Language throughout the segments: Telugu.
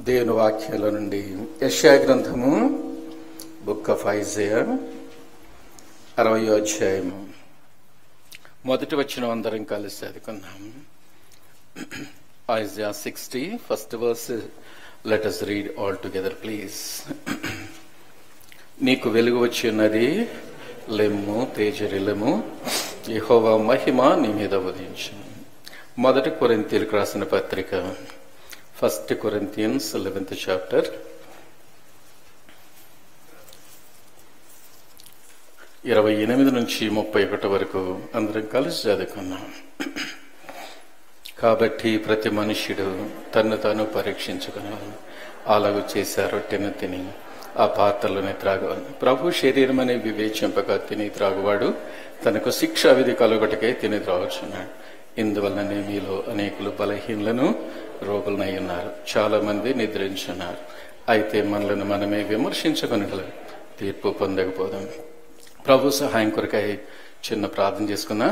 దేవుని వాక్యాల నుండి యశా గ్రంథము బుక్ ఆఫ్ ఐజయా అరవై అధ్యాయము మొదటి వచ్చిన అందరం కలిసి చదువుకున్నాం Isaiah sixty first verse let us read all together please నీకు వెలుగు వచ్చి ఉన్నది లెమ్ము తేజరిలము యెహోవా మహిమ నీ మీద ఉదయించు మొదటి కొరింతీలకు రాసిన పత్రిక ఫస్ట్ కొరింతియన్స్ లెవెన్త్ చాప్టర్ ఇరవై ఎనిమిది నుంచి ముప్పై ఒకటి వరకు అందరం కలిసి చదువుకున్నాం కాబట్టి ప్రతి మనుష్యుడు తన్ను తాను పరీక్షించుకున్నాను అలాగూ చేశారు రొట్టెను తిని ఆ పాత్రలోనే త్రాగవాలి ప్రభు శరీరం అనే వివేచింపక తిని త్రాగువాడు తనకు శిక్షా విధి కలుగటకే తిని త్రాగుచున్నాడు ఇందువలననే మీలో అనేకులు బలహీనలను రోగులనై ఉన్నారు చాలా మంది నిద్రించున్నారు అయితే మనలను మనమే విమర్శించుకుని తీర్పు పొందకపోదాం ప్రభు సహాయం కొరకై చిన్న ప్రార్థన చేసుకున్నా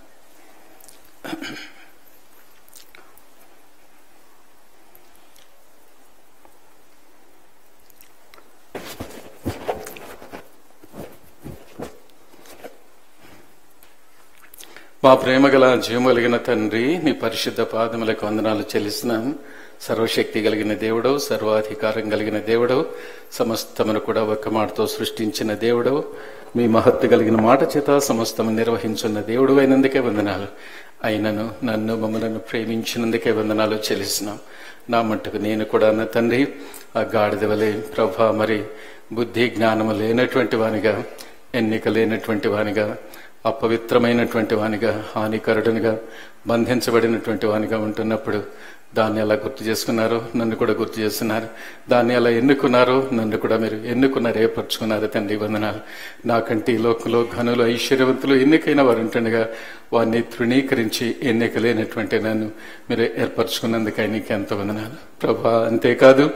మా ప్రేమ గల జీవము కలిగిన తండ్రి నీ పరిశుద్ధ పాదములకు వందనాలు చెల్లిస్తున్నాను సర్వశక్తి కలిగిన దేవుడవు సర్వాధికారం కలిగిన దేవుడవు సమస్తమును కూడా ఒక్క మాటతో సృష్టించిన దేవుడవు మీ మహత్తు కలిగిన మాట చేత సమస్తము నిర్వహించున్న దేవుడు అయినందుకే వందనాలు అయినను నన్ను మమ్మలను ప్రేమించినందుకే వందనాలు చెల్లిస్తున్నాం నా మట్టుకు నేను కూడా నా తండ్రి ఆ గాడిద వలె ప్రభా మరి బుద్ధి జ్ఞానము లేనటువంటి వానిగా ఎన్నిక లేనటువంటి వానిగా అపవిత్రమైనటువంటి వానిగా హానికరుడునిగా బంధించబడినటువంటి వానిగా ఉంటున్నప్పుడు దాన్ని ఎలా గుర్తు చేసుకున్నారో నన్ను కూడా గుర్తు చేస్తున్నారు దాన్ని ఎలా ఎన్నుకున్నారో నన్ను కూడా మీరు ఎన్నుకున్నారు ఏర్పరచుకున్నారు తండ్రి వందనాలు నాకంటే ఈ లోకంలో ఘనులు ఐశ్వర్యవంతులు ఎన్నికైన వారు ఉంటుండగా వారిని తృణీకరించి ఎన్నిక లేనటువంటి నన్ను మీరు ఏర్పరచుకున్నందుకై నీకు ఎంత వందనాలు ప్రభా అంతేకాదు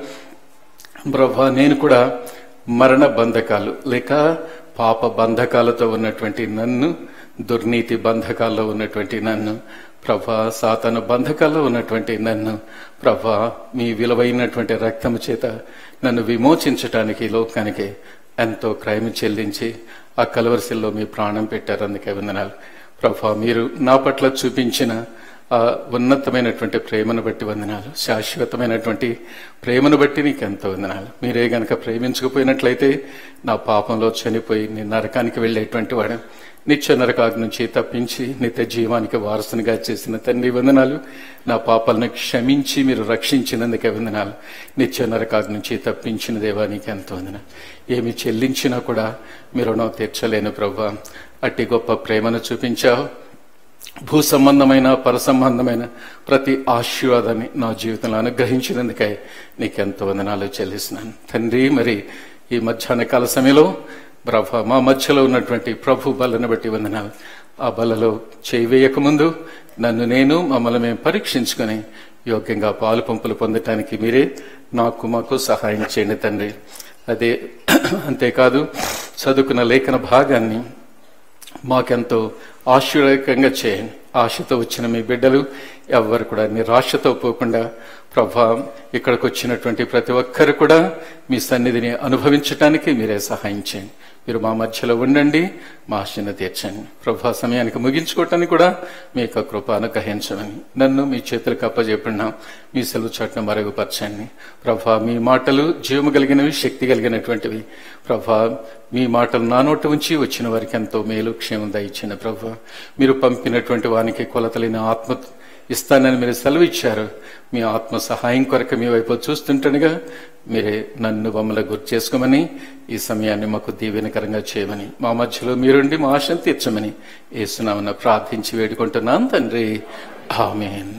ప్రభా నేను కూడా మరణ బంధకాలు లేక పాప బంధకాలతో ఉన్నటువంటి నన్ను దుర్నీతి బంధకాల్లో ఉన్నటువంటి నన్ను ప్రభా సాతన బంధకాల్లో ఉన్నటువంటి నన్ను ప్రభా మీ విలువైనటువంటి రక్తము చేత నన్ను విమోచించటానికి లోకానికి ఎంతో క్రైమ్ చెల్లించి ఆ కలవరిశిల్లో మీ ప్రాణం పెట్టారు అందుకే వందనాలు ప్రభా మీరు నా పట్ల చూపించిన ఆ ఉన్నతమైనటువంటి ప్రేమను బట్టి వందనాలు శాశ్వతమైనటువంటి ప్రేమను బట్టి నీకు ఎంతో వందనాలు మీరే గనక ప్రేమించకపోయినట్లయితే నా పాపంలో చనిపోయి నీ నరకానికి వెళ్లేటువంటి వాడు నిత్య నరకాగ్ నుంచి తప్పించి నిత్య జీవానికి వారసునిగా చేసిన తండ్రి వందనాలు నా పాపాలను క్షమించి మీరు రక్షించినందుకే వందనాలు నిత్య నరకాగ్ నుంచి తప్పించిన దేవానికి ఎంతో వందనాలు ఏమి చెల్లించినా కూడా మీరు రుణం తీర్చలేను ప్రభా అట్టి గొప్ప ప్రేమను చూపించావు భూ సంబంధమైన పర సంబంధమైన ప్రతి ఆశీర్వాదాన్ని నా జీవితంలో అనుగ్రహించినందుకై నీకెంతో వందనాలు చెల్లిస్తున్నాను తండ్రి మరి ఈ మధ్యాహ్న కాల సమయంలో ప్రభ మా మధ్యలో ఉన్నటువంటి ప్రభు బలను బట్టి వందనాలు ఆ బలలో చేయి వేయకముందు నన్ను నేను మమ్మల్ని మేము పరీక్షించుకొని యోగ్యంగా పాలు పంపులు పొందటానికి మీరే నాకు మాకు సహాయం చేయండి తండ్రి అదే అంతేకాదు చదువుకున్న లేఖన భాగాన్ని మాకెంతో ఆశీర్వదకంగా చేయండి ఆశతో వచ్చిన మీ బిడ్డలు ఎవ్వరు కూడా నిరాశతో పోకుండా ప్రభా ఇక్కడికి వచ్చినటువంటి ప్రతి ఒక్కరు కూడా మీ సన్నిధిని అనుభవించటానికి మీరే సహాయం చేయండి మీరు మా మధ్యలో ఉండండి మా ఆశను తీర్చండి ప్రభా సమయానికి ముగించుకోవటానికి కూడా మీ యొక్క కృప అనుగ్రహించమని నన్ను మీ చేతులకు అప్పజెప్పినా మీ సెలవు చాటును మరుగుపరచండి ప్రభా మీ మాటలు జీవము కలిగినవి శక్తి కలిగినటువంటివి ప్రభా మీ మాటలు నా నోటి ఉంచి వచ్చిన వారికి ఎంతో మేలు క్షేమం దయచిన ప్రభా మీరు పంపినటువంటి వానికి కొలతలేని ఆత్మ ఇస్తానని మీరు సెలవు ఇచ్చారు మీ ఆత్మ సహాయం కొరకు మీ వైపు చూస్తుంటనుగా మీరే నన్ను మమ్మల్ని గుర్తు చేసుకోమని ఈ సమయాన్ని మాకు దీవెనకరంగా చేయమని మా మధ్యలో మీరుండి మా ఆశను తీర్చమని ఏసునామన్న ప్రార్థించి వేడుకుంటున్నాను తండ్రి ఆమెన్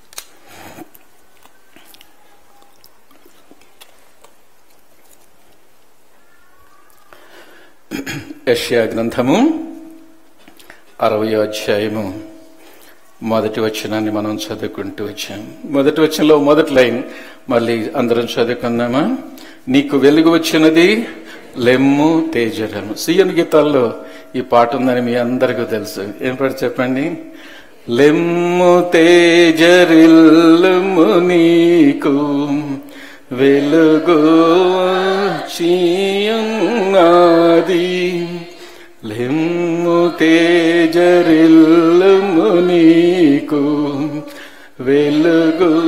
యష్యా గ్రంథము అరవై అధ్యాయము మొదటి వచనాన్ని మనం చదువుకుంటూ వచ్చాం మొదటి వచనంలో మొదటి లైన్ మళ్ళీ అందరం చదువుకుందామా నీకు వెలుగు వచ్చినది లెమ్ము తేజరము సీఎన్ గీతాల్లో ఈ పాట ఉందని మీ అందరికీ తెలుసు ఏం పాట చెప్పండి లెమ్ము తేజరిల్లుము నీకు వెలుగు చీయున్నది లెమ్ము తేజరిల్లుము నీకు వెలుగు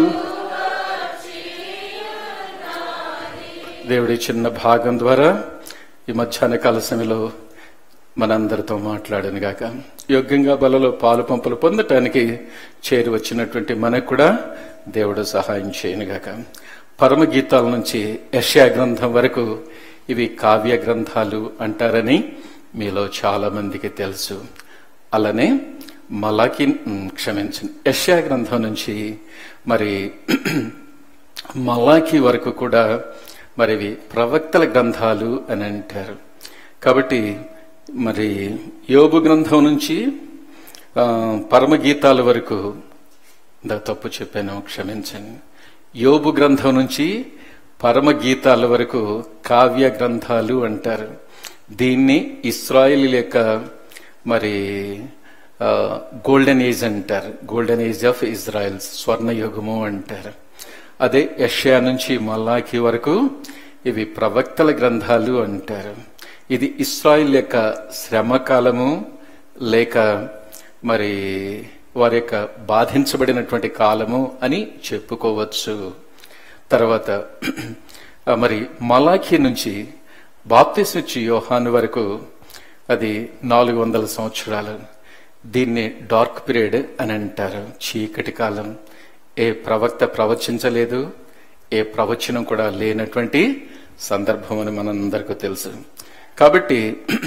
దేవుడి చిన్న భాగం ద్వారా ఈ మధ్యాహ్న కాల సమయంలో మనందరితో మాట్లాడను గాక యోగ్యంగా బలలో పాలు పంపులు పొందటానికి చేరి వచ్చినటువంటి మనకు కూడా దేవుడు సహాయం చేయను గాక పరమ గీతాల నుంచి యష్యా గ్రంథం వరకు ఇవి కావ్య గ్రంథాలు అంటారని మీలో చాలా మందికి తెలుసు అలానే మలాకి క్షమించండి యష్యా గ్రంథం నుంచి మరి మలాకి వరకు కూడా మరి ఇవి ప్రవక్తల గ్రంథాలు అని అంటారు కాబట్టి మరి యోబు గ్రంథం నుంచి ఆ, పరమగీతాల వరకు ఇందాక తప్పు చెప్పాను క్షమించండి యోబు గ్రంథం నుంచి పరమగీతాల వరకు కావ్య గ్రంథాలు అంటారు దీన్ని ఇస్రాయిల్ యొక్క మరి గోల్డెన్ ఏజ్ అంటారు గోల్డెన్ ఏజ్ ఆఫ్ ఇజ్రాయెల్ స్వర్ణయుగము అంటారు అదే యష్యా నుంచి మల్లాకి వరకు ఇవి ప్రవక్తల గ్రంథాలు అంటారు ఇది ఇస్రాయిల్ యొక్క శ్రమ కాలము లేక మరి వారి యొక్క బాధించబడినటువంటి కాలము అని చెప్పుకోవచ్చు తర్వాత ఆ, మరి మలాఖీ నుంచి బాప్తిస్మిచ్చి యోహాను వరకు అది నాలుగు వందల సంవత్సరాలు దీన్ని డార్క్ పీరియడ్ అని అంటారు చీకటి కాలం ఏ ప్రవక్త ప్రవచించలేదు ఏ ప్రవచనం కూడా లేనటువంటి సందర్భం అని మనందరికీ తెలుసు కాబట్టి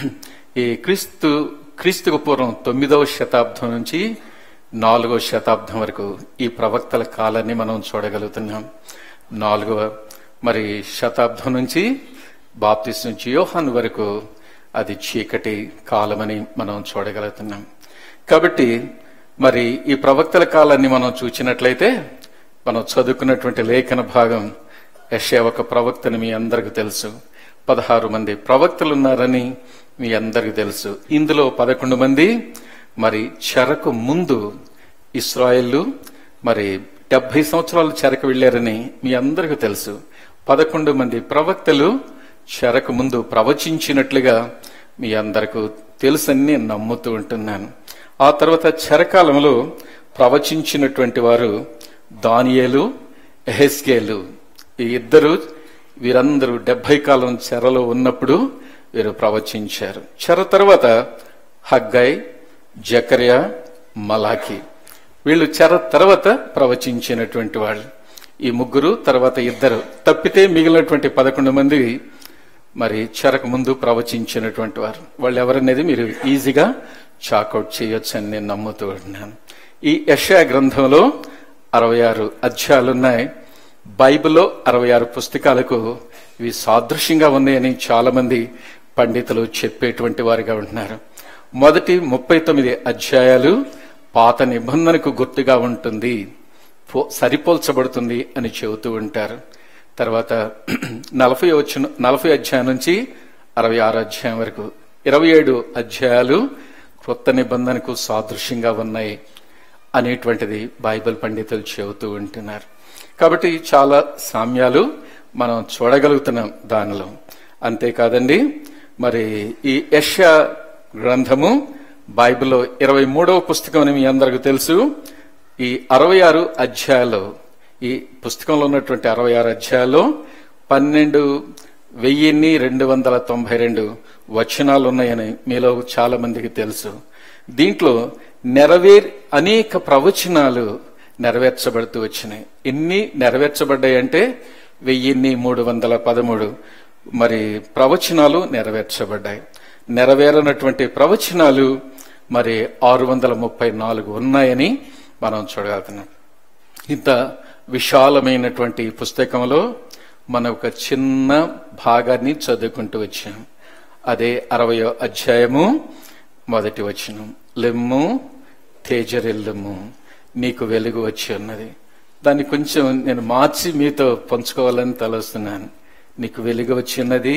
ఈ క్రీస్తు క్రీస్తుకు పూర్వం తొమ్మిదవ శతాబ్దం నుంచి నాలుగవ శతాబ్దం వరకు ఈ ప్రవక్తల కాలాన్ని మనం చూడగలుగుతున్నాం నాలుగవ మరి శతాబ్దం నుంచి బాప్తిస్ నుంచి యోహాన్ వరకు అది చీకటి కాలమని మనం చూడగలుగుతున్నాం కాబట్టి మరి ఈ ప్రవక్తల కాలాన్ని మనం చూచినట్లయితే మనం చదువుకున్నటువంటి లేఖన భాగం యెషయా ఒక ప్రవక్తని మీ అందరికి తెలుసు పదహారు మంది ప్రవక్తలు ఉన్నారని మీ అందరికి తెలుసు ఇందులో పదకొండు మంది మరి చెరకు ముందు ఇస్రాయేళ్లు మరి డెబ్బై సంవత్సరాలు చెరకు వెళ్లారని మీ అందరికీ తెలుసు పదకొండు మంది ప్రవక్తలు చెరకు ముందు ప్రవచించినట్లుగా మీ అందరకు తెలుసని నేను నమ్ముతూ ఉంటున్నాను ఆ తర్వాత చెరకాలంలో ప్రవచించినటువంటి వారు దానియేలు ఎహెస్కేలు ఈ ఇద్దరు వీరందరూ డెబ్బై కాలం చెరలో ఉన్నప్పుడు వీరు ప్రవచించారు చెర తర్వాత హగ్గై జకర్యా మలాకి వీళ్ళు చెర తర్వాత ప్రవచించినటువంటి వాళ్ళు ఈ ముగ్గురు తర్వాత ఇద్దరు తప్పితే మిగిలినటువంటి పదకొండు మంది మరి చెరకు ముందు ప్రవచించినటువంటి వారు వాళ్ళు ఎవరనేది మీరు ఈజీగా చాకౌట్ చేయొచ్చు అని నేను నమ్ముతూ ఉన్నాను ఈ యశా గ్రంథంలో అరవై ఆరు అధ్యాయాలున్నాయి బైబిల్లో అరవై ఆరు పుస్తకాలకు ఇవి సాదృశ్యంగా ఉన్నాయని చాలా మంది పండితులు చెప్పేటువంటి వారిగా ఉంటున్నారు మొదటి ముప్పై తొమ్మిది అధ్యాయాలు పాత నిబంధనకు గుర్తుగా ఉంటుంది పో- సరిపోల్చబడుతుంది అని చెబుతూ ఉంటారు తర్వాత నలభై వచ్చిన నలభై అధ్యాయం నుంచి అరవై ఆరు అధ్యాయం వరకు ఇరవై ఏడు అధ్యాయాలు క్రొత్త నిబంధనకు సాదృశ్యంగా ఉన్నాయి అనేటువంటిది బైబిల్ పండితులు చెబుతూ ఉంటున్నారు కాబట్టి చాలా సామ్యాలు మనం చూడగలుగుతున్నాం దానిలో అంతేకాదండి మరి ఈ యష్యా గ్రంథము బైబిల్లో ఇరవై మూడవ పుస్తకం అని మీ అందరికీ తెలుసు ఈ అరవై ఆరు అధ్యాయాలు ఈ పుస్తకంలో ఉన్నటువంటి అరవై ఆరు అధ్యాయాల్లో పన్నెండు వెయ్యిన్ని రెండు వందల తొంభై రెండు వచనాలు ఉన్నాయని మీలో చాలా మందికి తెలుసు దీంట్లో నెరవేర్ అనేక ప్రవచనాలు నెరవేర్చబడుతూ వచ్చినాయి ఎన్ని నెరవేర్చబడ్డాయంటే వెయ్యిన్ని మూడు వందల పదమూడు మరి ప్రవచనాలు నెరవేర్చబడ్డాయి నెరవేరనటువంటి ప్రవచనాలు మరి ఆరు వందల ముప్పై నాలుగు ఉన్నాయని మనం చూడగలుగుతున్నాం ఇంత విశాలమైనటువంటి ఈ పుస్తకంలో మనం ఒక చిన్న భాగాన్ని చదువుకుంటూ వచ్చాం అదే అరవయో అధ్యాయము మొదటి వచనం లెమ్ము తేజరెల్లుము నీకు వెలుగు వచ్చి ఉన్నది దాన్ని కొంచెం నేను మార్చి మీతో పంచుకోవాలని తలస్తున్నాను నీకు వెలుగు వచ్చి ఉన్నది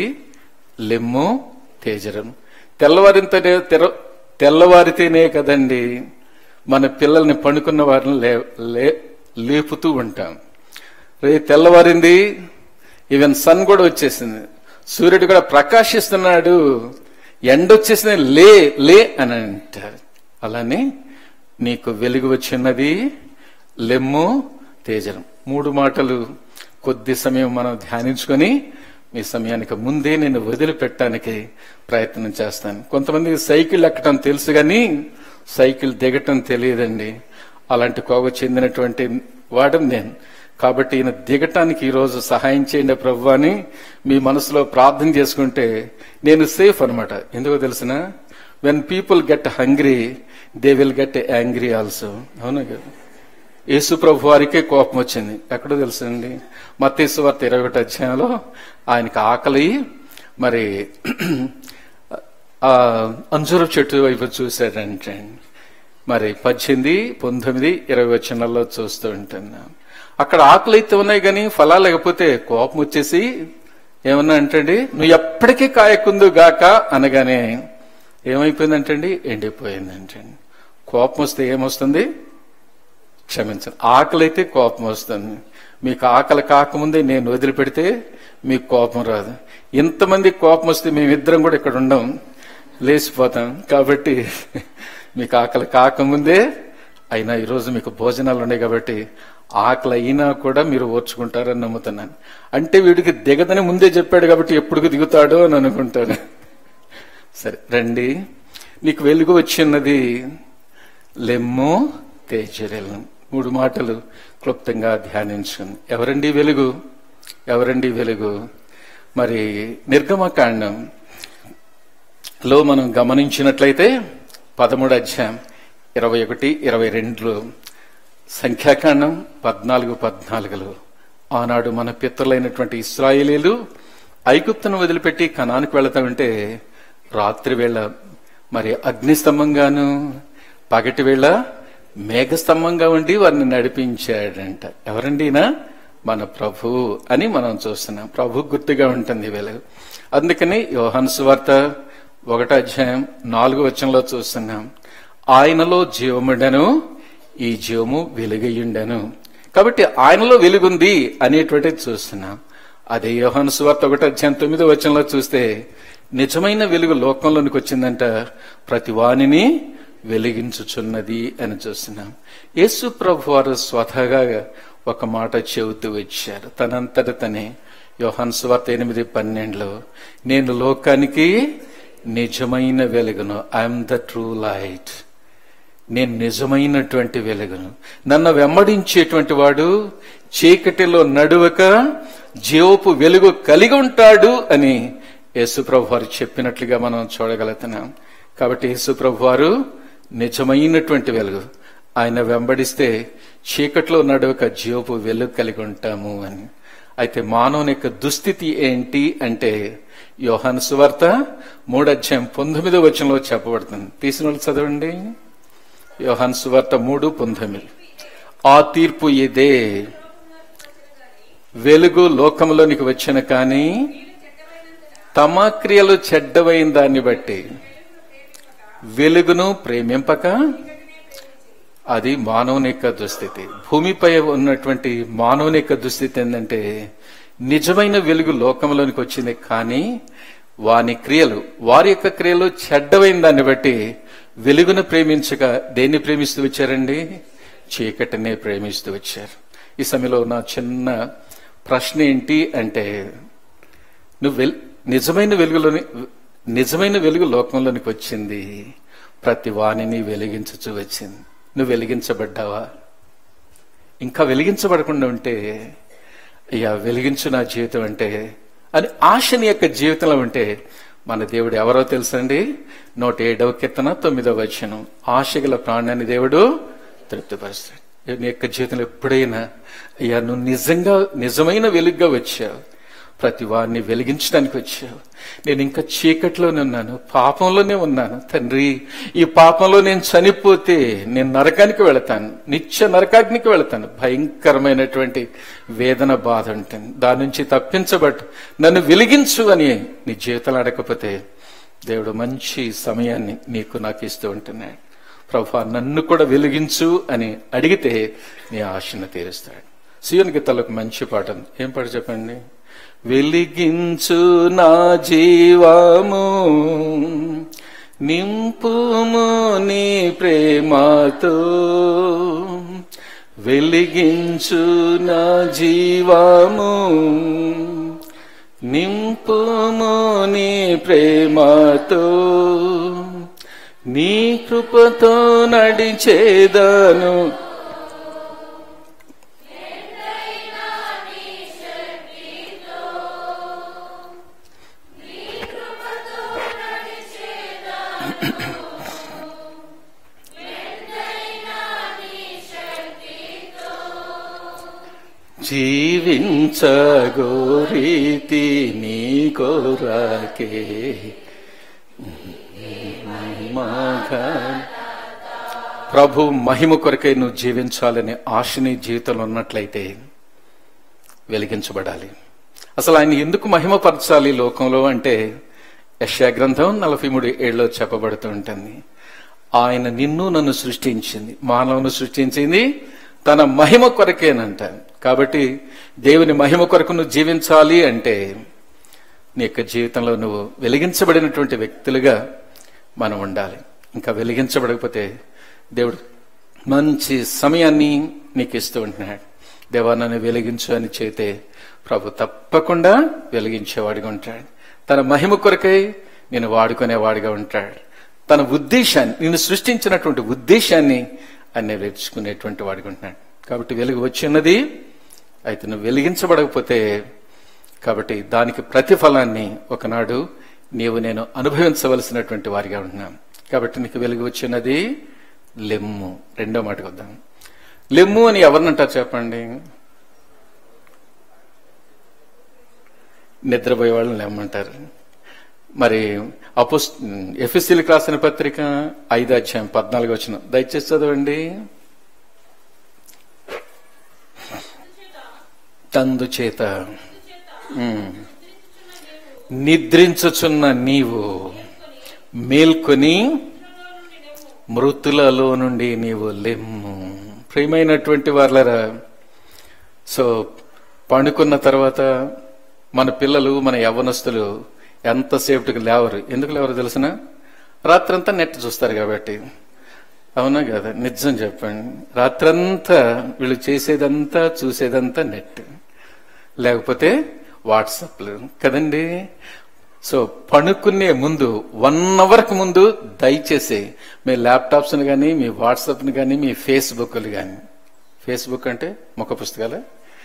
లెమ్ము తేజరం తెల్లవారింతనే తెర తెల్లవారితేనే కదండి మన పిల్లల్ని పండుకున్న వారిని లే లే- లేపుతూ ఉంటాం రే తెల్లవారింది ఈవెన్ సన్ కూడా వచ్చేసింది సూర్యుడు కూడా ప్రకాశిస్తున్నాడు ఎండ వచ్చేసింది లే లే అని అంటారు అలానే నీకు వెలుగు వచ్చినది లెమ్ము తేజలం మూడు మాటలు కొద్ది సమయం మనం ధ్యానించుకొని మీ సమయానికి ముందే నేను వదిలిపెట్టడానికి ప్రయత్నం చేస్తాను కొంతమంది సైకిల్ ఎక్కడం తెలుసు కానీ సైకిల్ దిగటం తెలియదండి అలాంటి కోవ చెందినటువంటి వాడని నేను కాబట్టి ఈయన దిగటానికి ఈరోజు సహాయం చేయండి ప్రభు అని మీ మనసులో ప్రార్థన చేసుకుంటే నేను సేఫ్ అనమాట ఎందుకో తెలిసిన when people get hungry they will get angry also అవునా కదా యేసు ప్రభు వారికే కోపం వచ్చింది ఎక్కడో తెలుసండి మత్తేసు వార్త ఇరవై ఒకటి అధ్యాయంలో ఆయనకి ఆకలి మరి ఆ అంజురపు చెట్టు వైపు చూశాడంటే మరి పద్దెనిమిది పంతొమ్మిది ఇరవై వచనాల్లో చూస్తూ ఉంటున్నాం అక్కడ ఆకులు అయితే ఉన్నాయి కానీ ఫలాలు లేకపోతే కోపం వచ్చేసి ఏమన్నా అంటండి నువ్వు ఎప్పటికీ కాయకుందు గాక అనగానే ఏమైపోయిందంటండి ఎండిపోయిందంటండి కోపం వస్తే ఏమొస్తుంది క్షమించండి ఆకలి అయితే కోపం వస్తుంది మీకు ఆకలి కాకముందే నేను వదిలిపెడితే మీకు కోపం రాదు ఇంతమంది కోపం వస్తే మేమిద్దరం కూడా ఇక్కడ ఉండం లేచిపోతాం కాబట్టి మీకు ఆకలి కాకముందే అయినా ఈరోజు మీకు భోజనాలు ఉన్నాయి కాబట్టి ఆకలి అయినా కూడా మీరు ఓర్చుకుంటారని నమ్ముతున్నాను అంటే వీడికి దిగదని ముందే చెప్పాడు కాబట్టి ఎప్పుడు దిగుతాడో అని అనుకుంటాను సరే రండి నీకు వెలుగు వచ్చినది లెమ్ము తేజరెలను మూడు మాటలు క్లుప్తంగా ధ్యానించుకుంది ఎవరండి వెలుగు ఎవరండి వెలుగు మరి నిర్గమకాండం లో మనం గమనించినట్లయితే పదమూడు అధ్యాయం ఇరవై ఒకటి ఇరవై రెండులో సంఖ్యాకాండం పద్నాలుగు పద్నాలుగులో ఆనాడు మన పితరులైనటువంటి ఇస్రాయేలీలు ఐగుప్తును వదిలిపెట్టి కణానికి వెళతా ఉంటే రాత్రి వేళ మరి అగ్నిస్తంభంగాను పగటి వేళ మేఘస్తంభంగా ఉండి వారిని నడిపించాడంట ఎవరండినా మన ప్రభు అని మనం చూస్తున్నాం ప్రభు గుర్తుగా ఉంటుంది వెలుగు అందుకని యోహాను సువార్త ఒకటో అధ్యాయం నాలుగు వచనంలో చూస్తున్నాం ఆయనలో జీవముండెను ఈ జీవము వెలుగయ్యుండెను కాబట్టి ఆయనలో వెలుగుంది అనేటువంటిది చూస్తున్నాం అదే యోహాను సువార్త ఒకటో అధ్యాయం తొమ్మిదో వచనంలో చూస్తే నిజమైన వెలుగు లోకంలోనికి వచ్చిందంట ప్రతి వాణిని వెలిగించుచున్నది అని చూస్తున్నాం యేసు ప్రభు వారు స్వతహాగా ఒక మాట చెబుతూ వచ్చారు తనంతట తనే యోహాన్ సువార్త ఎనిమిది పన్నెండులో నేను లోకానికి నిజమైన వెలుగును ఐఎమ్ ద ట్రూ లైట్ నేను నిజమైనటువంటి వెలుగును నన్ను వెంబడించేటువంటి వాడు చీకటిలో నడువక జీవపు వెలుగు కలిగి ఉంటాడు అని యేసుప్రభు వారు చెప్పినట్లుగా మనం చూడగలుగుతున్నాం కాబట్టి యేసుప్రభు వారు నిజమైనటువంటి వెలుగు ఆయన వెంబడిస్తే చీకట్లో నడవక జీవపు వెలుగు కలిగి ఉంటాము అని అయితే మానవుని యొక్క దుస్థితి ఏంటి అంటే యోహాను సువార్త మూడధ్యాయం పంతొమ్మిదో వచనంలో చెప్పబడుతుంది తీసిన వాళ్ళు చదవండి యోహాను సువార్త మూడు పంతొమ్మిది ఆ తీర్పు ఇదే వెలుగు లోకంలోనికి వచ్చిన కానీ తమ క్రియలు చెడ్డవైన దాన్ని బట్టి వెలుగును ప్రేమింపక అది మానవుని యొక్క దుస్థితి భూమిపై ఉన్నటువంటి మానవుని యొక్క దుస్థితి ఏంటంటే నిజమైన వెలుగు లోకంలోనికి వచ్చింది కానీ వాని క్రియలు వారి యొక్క క్రియలు చెడ్డవైన దాన్ని బట్టి వెలుగును ప్రేమించక దేన్ని ప్రేమిస్తూ వచ్చారండి చీకటినే ప్రేమిస్తూ వచ్చారు ఈ సమయంలో నా చిన్న ప్రశ్న ఏంటి అంటే నువ్వు వెల్ నిజమైన వెలుగులోని నిజమైన వెలుగు లోకంలోనికి వచ్చింది ప్రతి వాణిని వెలిగించుచూ వచ్చింది నువ్వు వెలిగించబడ్డావా ఇంకా వెలిగించబడకుండా ఉంటే అయ్యా వెలిగించు నా జీవితం అంటే అని ఆశ నీ యొక్క జీవితంలో ఉంటే మన దేవుడు ఎవరో తెలుసండి నూట ఏడవ కీర్తన తొమ్మిదవ వచనం ఆశ గల ప్రాణాన్ని దేవుడు తృప్తిపరుస్తాడు నీ యొక్క జీవితంలో ఎప్పుడైనా అయ్యా నువ్వు నిజంగా నిజమైన వెలుగుగా వచ్చావు ప్రతి వారిని వెలిగించడానికి వచ్చావు నేను ఇంకా చీకట్లోనే ఉన్నాను పాపంలోనే ఉన్నాను తండ్రి ఈ పాపంలో నేను చనిపోతే నేను నరకానికి వెళతాను నిత్య నరకాగ్నికి వెళతాను భయంకరమైనటువంటి వేదన బాధ ఉంటుంది దాని నుంచి తప్పించబట్టు నన్ను వెలిగించు అని నీ జీవితంలో అడగకపోతే దేవుడు మంచి సమయాన్ని నీకు నాకు ఇస్తూ ఉంటున్నాడు ప్రభా నన్ను కూడా వెలిగించు అని అడిగితే నీ ఆశను తీరుస్తాడు సీయోని గీతాలకు మంచి పాట ఉంది ఏం పాట చెప్పండి వెలిగించు నా జీవము నింపుము నీ ప్రేమతో వెలిగించు నా జీవము నింపుము నీ ప్రేమతో నీ కృపతో నడిచేదను జీవించగోరీతి నీ కోరాకే మగ ప్రభు మహిమ కొరకై నువ్వు జీవించాలనే ఆశ నీ జీవితంలో ఉన్నట్లయితే వెలిగించబడాలి అసలు ఆయన ఎందుకు మహిమపరచాలి ఈ లోకంలో అంటే యశా గ్రంథం నలభై మూడు ఏళ్ళలో చెప్పబడుతూ ఉంటుంది ఆయన నిన్ను నన్ను సృష్టించింది మానవును సృష్టించింది తన మహిమ కొరకేనంట కాబట్టి దేవుని మహిమ కొరకు నువ్వు జీవించాలి అంటే నీ యొక్క జీవితంలో నువ్వు వెలిగించబడినటువంటి వ్యక్తులుగా మనం ఉండాలి ఇంకా వెలిగించబడకపోతే దేవుడు మంచి సమయాన్ని నీకు ఇస్తూ ఉంటున్నాడు దేవా నన్ను వెలిగించు అని చేతే ప్రభు తప్పకుండా వెలిగించేవాడిగా ఉంటాడు తన మహిమ కొరకై నేను వాడుకునేవాడిగా ఉంటాడు తన ఉద్దేశాన్ని నిన్ను సృష్టించినటువంటి ఉద్దేశాన్ని ఆయన నెరవేర్చుకునేటువంటి వాడిగా ఉంటున్నాడు కాబట్టి వెలుగు వచ్చిన్నది అయితే నువ్వు వెలిగించబడకపోతే కాబట్టి దానికి ప్రతిఫలాన్ని ఒకనాడు నీవు నేను అనుభవించవలసినటువంటి వారిగా ఉంటున్నాం కాబట్టి నీకు వెలుగు వచ్చినది లెమ్ము రెండో మాటకు వద్దాం లెమ్ము అని ఎవరినంటారు చెప్పండి నిద్రపోయే వాళ్ళని లెమ్మంటారు మరి అపోస్ ఎఫ్ఎస్సీలకు రాసిన పత్రిక ఐదు అధ్యాయం పద్నాలుగు వచ్చిన దయచేసి చదవండి తందు చేత ఉమ్, నిద్రించుచున్న నీవు మేల్కొని మృతులలో నుండి నీవు లెమ్ము ప్రియమైనటువంటి వాళ్ళరా సో పండుకున్న తర్వాత మన పిల్లలు మన యవ్వనస్తులు ఎంతసేపటికి లేవరు ఎందుకు లేవరు తెలిసిన రాత్రంతా నెట్ చూస్తారు కాబట్టి అవునా కదా నిజం చెప్పండి రాత్రంతా వీళ్ళు చేసేదంతా చూసేదంతా నెట్ లేకపోతే వాట్సాప్లు కదండి సో పనుకునే ముందు వన్ అవర్కి ముందు దయచేసి మీ ల్యాప్టాప్స్ని కానీ మీ వాట్సాప్ని కానీ మీ ఫేస్బుక్లు కానీ ఫేస్బుక్ అంటే ముఖ పుస్తకాలు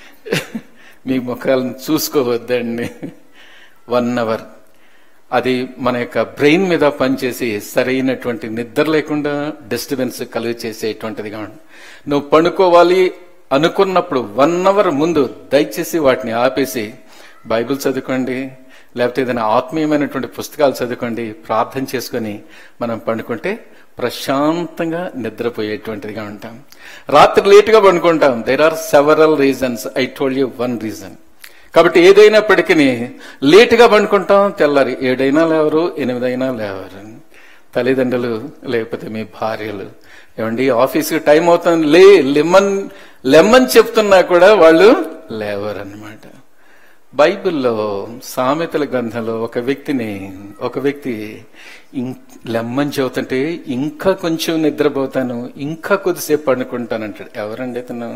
మీ ముఖాలను చూసుకోవద్దండి వన్ అవర్ అది మన యొక్క బ్రెయిన్ మీద పనిచేసి సరైనటువంటి నిద్ర లేకుండా డిస్టర్బెన్స్ కలుగ చేసేటువంటిదిగా ఉంది నువ్వు పడుకోవాలి అనుకున్నప్పుడు వన్ అవర్ ముందు దయచేసి వాటిని ఆపేసి బైబిల్ చదువుకోండి లేకపోతే ఏదైనా ఆత్మీయమైనటువంటి పుస్తకాలు చదువుకోండి ప్రార్థన చేసుకొని మనం పండుకుంటే ప్రశాంతంగా నిద్రపోయేటువంటిదిగా ఉంటాం రాత్రి లేటుగా పండుకుంటాం there are several reasons I told you one reason కాబట్టి ఏదైనప్పటికీ లేటుగా పండుకుంటాం తెల్లారి ఏడైనా లేవరు ఎనిమిదైనా లేవరు తల్లిదండ్రులు లేకపోతే మీ భార్యలు ఏమండి ఆఫీస్కి టైం అవుతుంది లే లెమ్మన్ లెమ్మన్ చెప్తున్నా కూడా వాళ్ళు లేవరు అనమాట బైబిల్లో సామెతల గ్రంథంలో ఒక వ్యక్తిని ఒక వ్యక్తి ఇం- లెమ్మని చెబుతుంటే ఇంకా కొంచెం నిద్రపోతాను ఇంకా కొద్దిసేపు పండుకుంటానంటాడు ఎవరండి ఇతను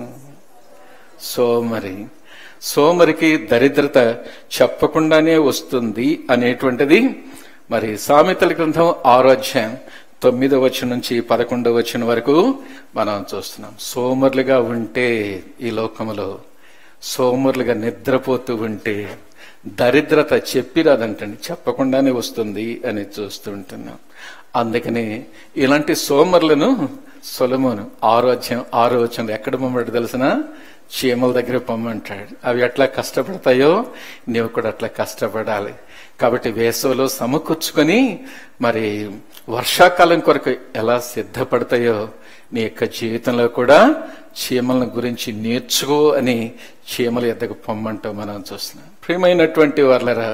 సోమరి సోమరికి దరిద్రత చెప్పకుండానే వస్తుంది అనేటువంటిది మరి సామెతల గ్రంథం ఆరో అధ్యాయం తొమ్మిదో వచ్చిన నుంచి పదకొండో వచ్చిన వరకు మనం చూస్తున్నాం సోమరులుగా ఉంటే ఈ లోకములో సోమరులుగా నిద్రపోతూ ఉంటే దరిద్రత చెప్పిరాదంటండి చెప్పకుండానే వస్తుంది అని చూస్తూ ఉంటున్నాం అందుకని ఇలాంటి సోమరులను సొలమోను ఆరో అధ్యాయం ఆరో వచ్చిన ఎక్కడ పొమ్మడు తెలిసిన చీమల దగ్గర పొమ్మంటాడు అవి ఎట్లా కష్టపడతాయో నీవు కూడా అట్లా కష్టపడాలి కాబట్టి వేసవిలో సమకూర్చుకొని మరి వర్షాకాలం కొరకు ఎలా సిద్ధపడతాయో నీ యొక్క జీవితంలో కూడా చీమల గురించి నేర్చుకో అని చీమల ఎద్దకు పొమ్మంటూ మనం చూస్తున్నాం ప్రియమైనటువంటి వాళ్ళరా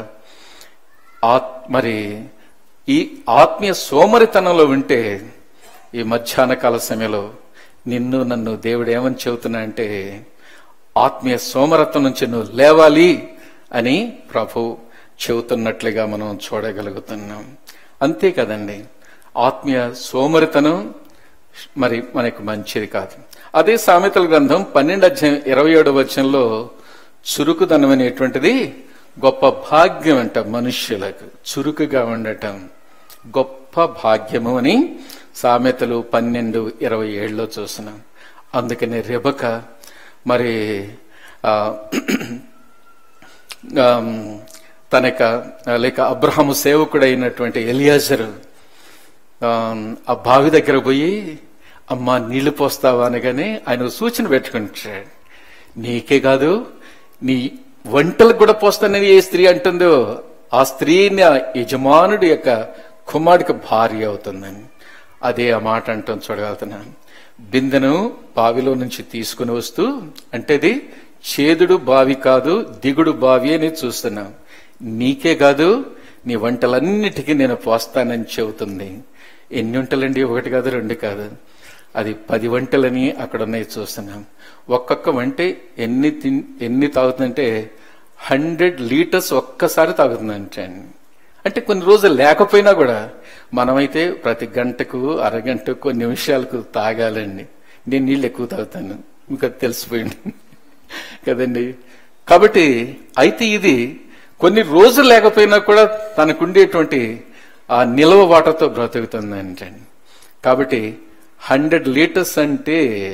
ఆత్ మరి ఈ ఆత్మీయ సోమరితనంలో ఉంటే ఈ మధ్యాహ్న కాల సమయంలో నిన్ను నన్ను దేవుడు ఏమని చెబుతున్నా అంటే ఆత్మీయ సోమరత్వం నుంచి నువ్వు లేవాలి అని ప్రభు చెబుతున్నట్లుగా మనం చూడగలుగుతున్నాం అంతే కదండి ఆత్మీయ సోమరితనం మరి మనకు మంచిది కాదు అదే సామెతల గ్రంథం పన్నెండు అధ్యాయం ఇరవై ఏడు వచనంలో చురుకుదనం అనేటువంటిది గొప్ప భాగ్యం అంట మనుష్యులకు చురుకుగా ఉండటం గొప్ప భాగ్యము అని సామెతలు పన్నెండు ఇరవై ఏడులో చూస్తున్నాం అందుకనే రెబక మరి ఆ, ఆమ్, తన యొక్క లేక అబ్రహాము సేవకుడైనటువంటి ఎలియాజరు ఆమ్, ఆ బావి దగ్గర పోయి అమ్మా నీళ్లు పోస్తావా అనగానే ఆయన ఒక సూచన పెట్టుకుంటాడు నీకే కాదు నీ వంటలకు కూడా పోస్తానని ఏ స్త్రీ అంటుందో ఆ స్త్రీని ఆ యజమానుడి యొక్క కుమారుడికి భార్య అవుతుందని అదే ఆ మాట అంటాం చూడగలుగుతున్నాను బిందెను బావిలో నుంచి తీసుకుని వస్తూ అంటే ఇది చేదుడు బావి కాదు దిగుడు బావి అని చూస్తున్నాం నీకే కాదు నీ వంటలన్నిటికీ నేను పోస్తానని చెబుతుంది ఎన్ని వంటలండి ఒకటి కాదు రెండు కాదు అది పది వంటలని అక్కడ ఉన్నాయి చూస్తున్నాం ఒక్కొక్క వంట ఎన్ని తిన్ ఎన్ని తాగుతుందంటే హండ్రెడ్ లీటర్స్ ఒక్కసారి తాగుతుందంటే అంటే కొన్ని రోజులు లేకపోయినా కూడా మనమైతే ప్రతి గంటకు అరగంటకు కొన్ని నిమిషాలకు తాగాలండి నేను నీళ్ళు ఎక్కువ తాగుతాను మీకు అది తెలిసిపోయింది కదండి కాబట్టి అయితే ఇది కొన్ని రోజులు లేకపోయినా కూడా తనకుండేటువంటి ఆ నిలవ వాటర్తో బ్రతుకుతుందంటే కాబట్టి హండ్రెడ్ లీటర్స్ అంటే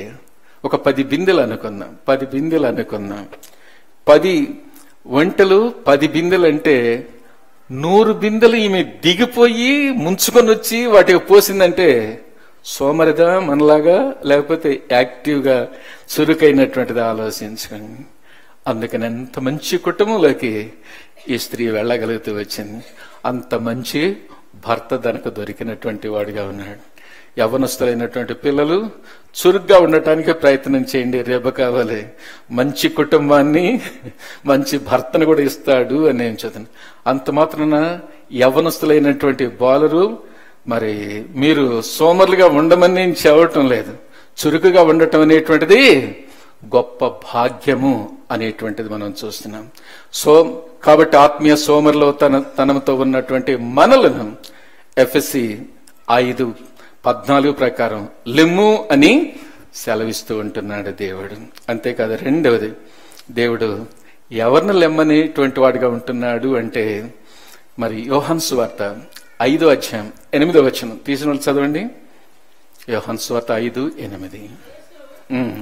ఒక పది బిందెలు అనుకుందాం పది బిందెలు అనుకుందాం పది వంటలు పది బిందెలు అంటే నూరు బిందెలు ఈమె దిగిపోయి ముంచుకొని వచ్చి వాటికి పోసిందంటే సోమరిదా మనలాగా లేకపోతే యాక్టివ్ గా చురుకైనటువంటిది ఆలోచించుకోండి అందుకని అంత మంచి కుటుంబంలోకి ఈ స్త్రీ వెళ్ళగలుగుతూ వచ్చింది అంత మంచి భర్త తనకు దొరికినటువంటి వాడిగా ఉన్నాడు యవనస్తులైనటువంటి పిల్లలు చురుగ్గా ఉండటానికి ప్రయత్నం చేయండి రేపు కావాలి మంచి కుటుంబాన్ని మంచి భర్తను కూడా ఇస్తాడు అని నేను చదివాను అంత మాత్రాన యవనస్తులైనటువంటి బాలరు మరి మీరు సోమరులుగా ఉండమని నేను చెప్పటం లేదు చురుకుగా ఉండటం అనేటువంటిది గొప్ప భాగ్యము అనేటువంటిది మనం చూస్తున్నాం సో కాబట్టి ఆత్మీయ సోమరులో తన తనంతో ఉన్నటువంటి మనలను ఎఫ్ఎస్సి ఐదు పద్నాలుగు ప్రకారం లెమ్ము అని సెలవిస్తూ ఉంటున్నాడు దేవుడు అంతేకాదు రెండవది దేవుడు ఎవరిని లెమ్మనేటువంటి వాడిగా ఉంటున్నాడు అంటే మరి యోహన్స్ వార్త ఐదో అధ్యాయం ఎనిమిదో వచనం తీసిన వాళ్ళు చదవండి యోహన్స్ వార్త ఐదు ఎనిమిది ఉమ్.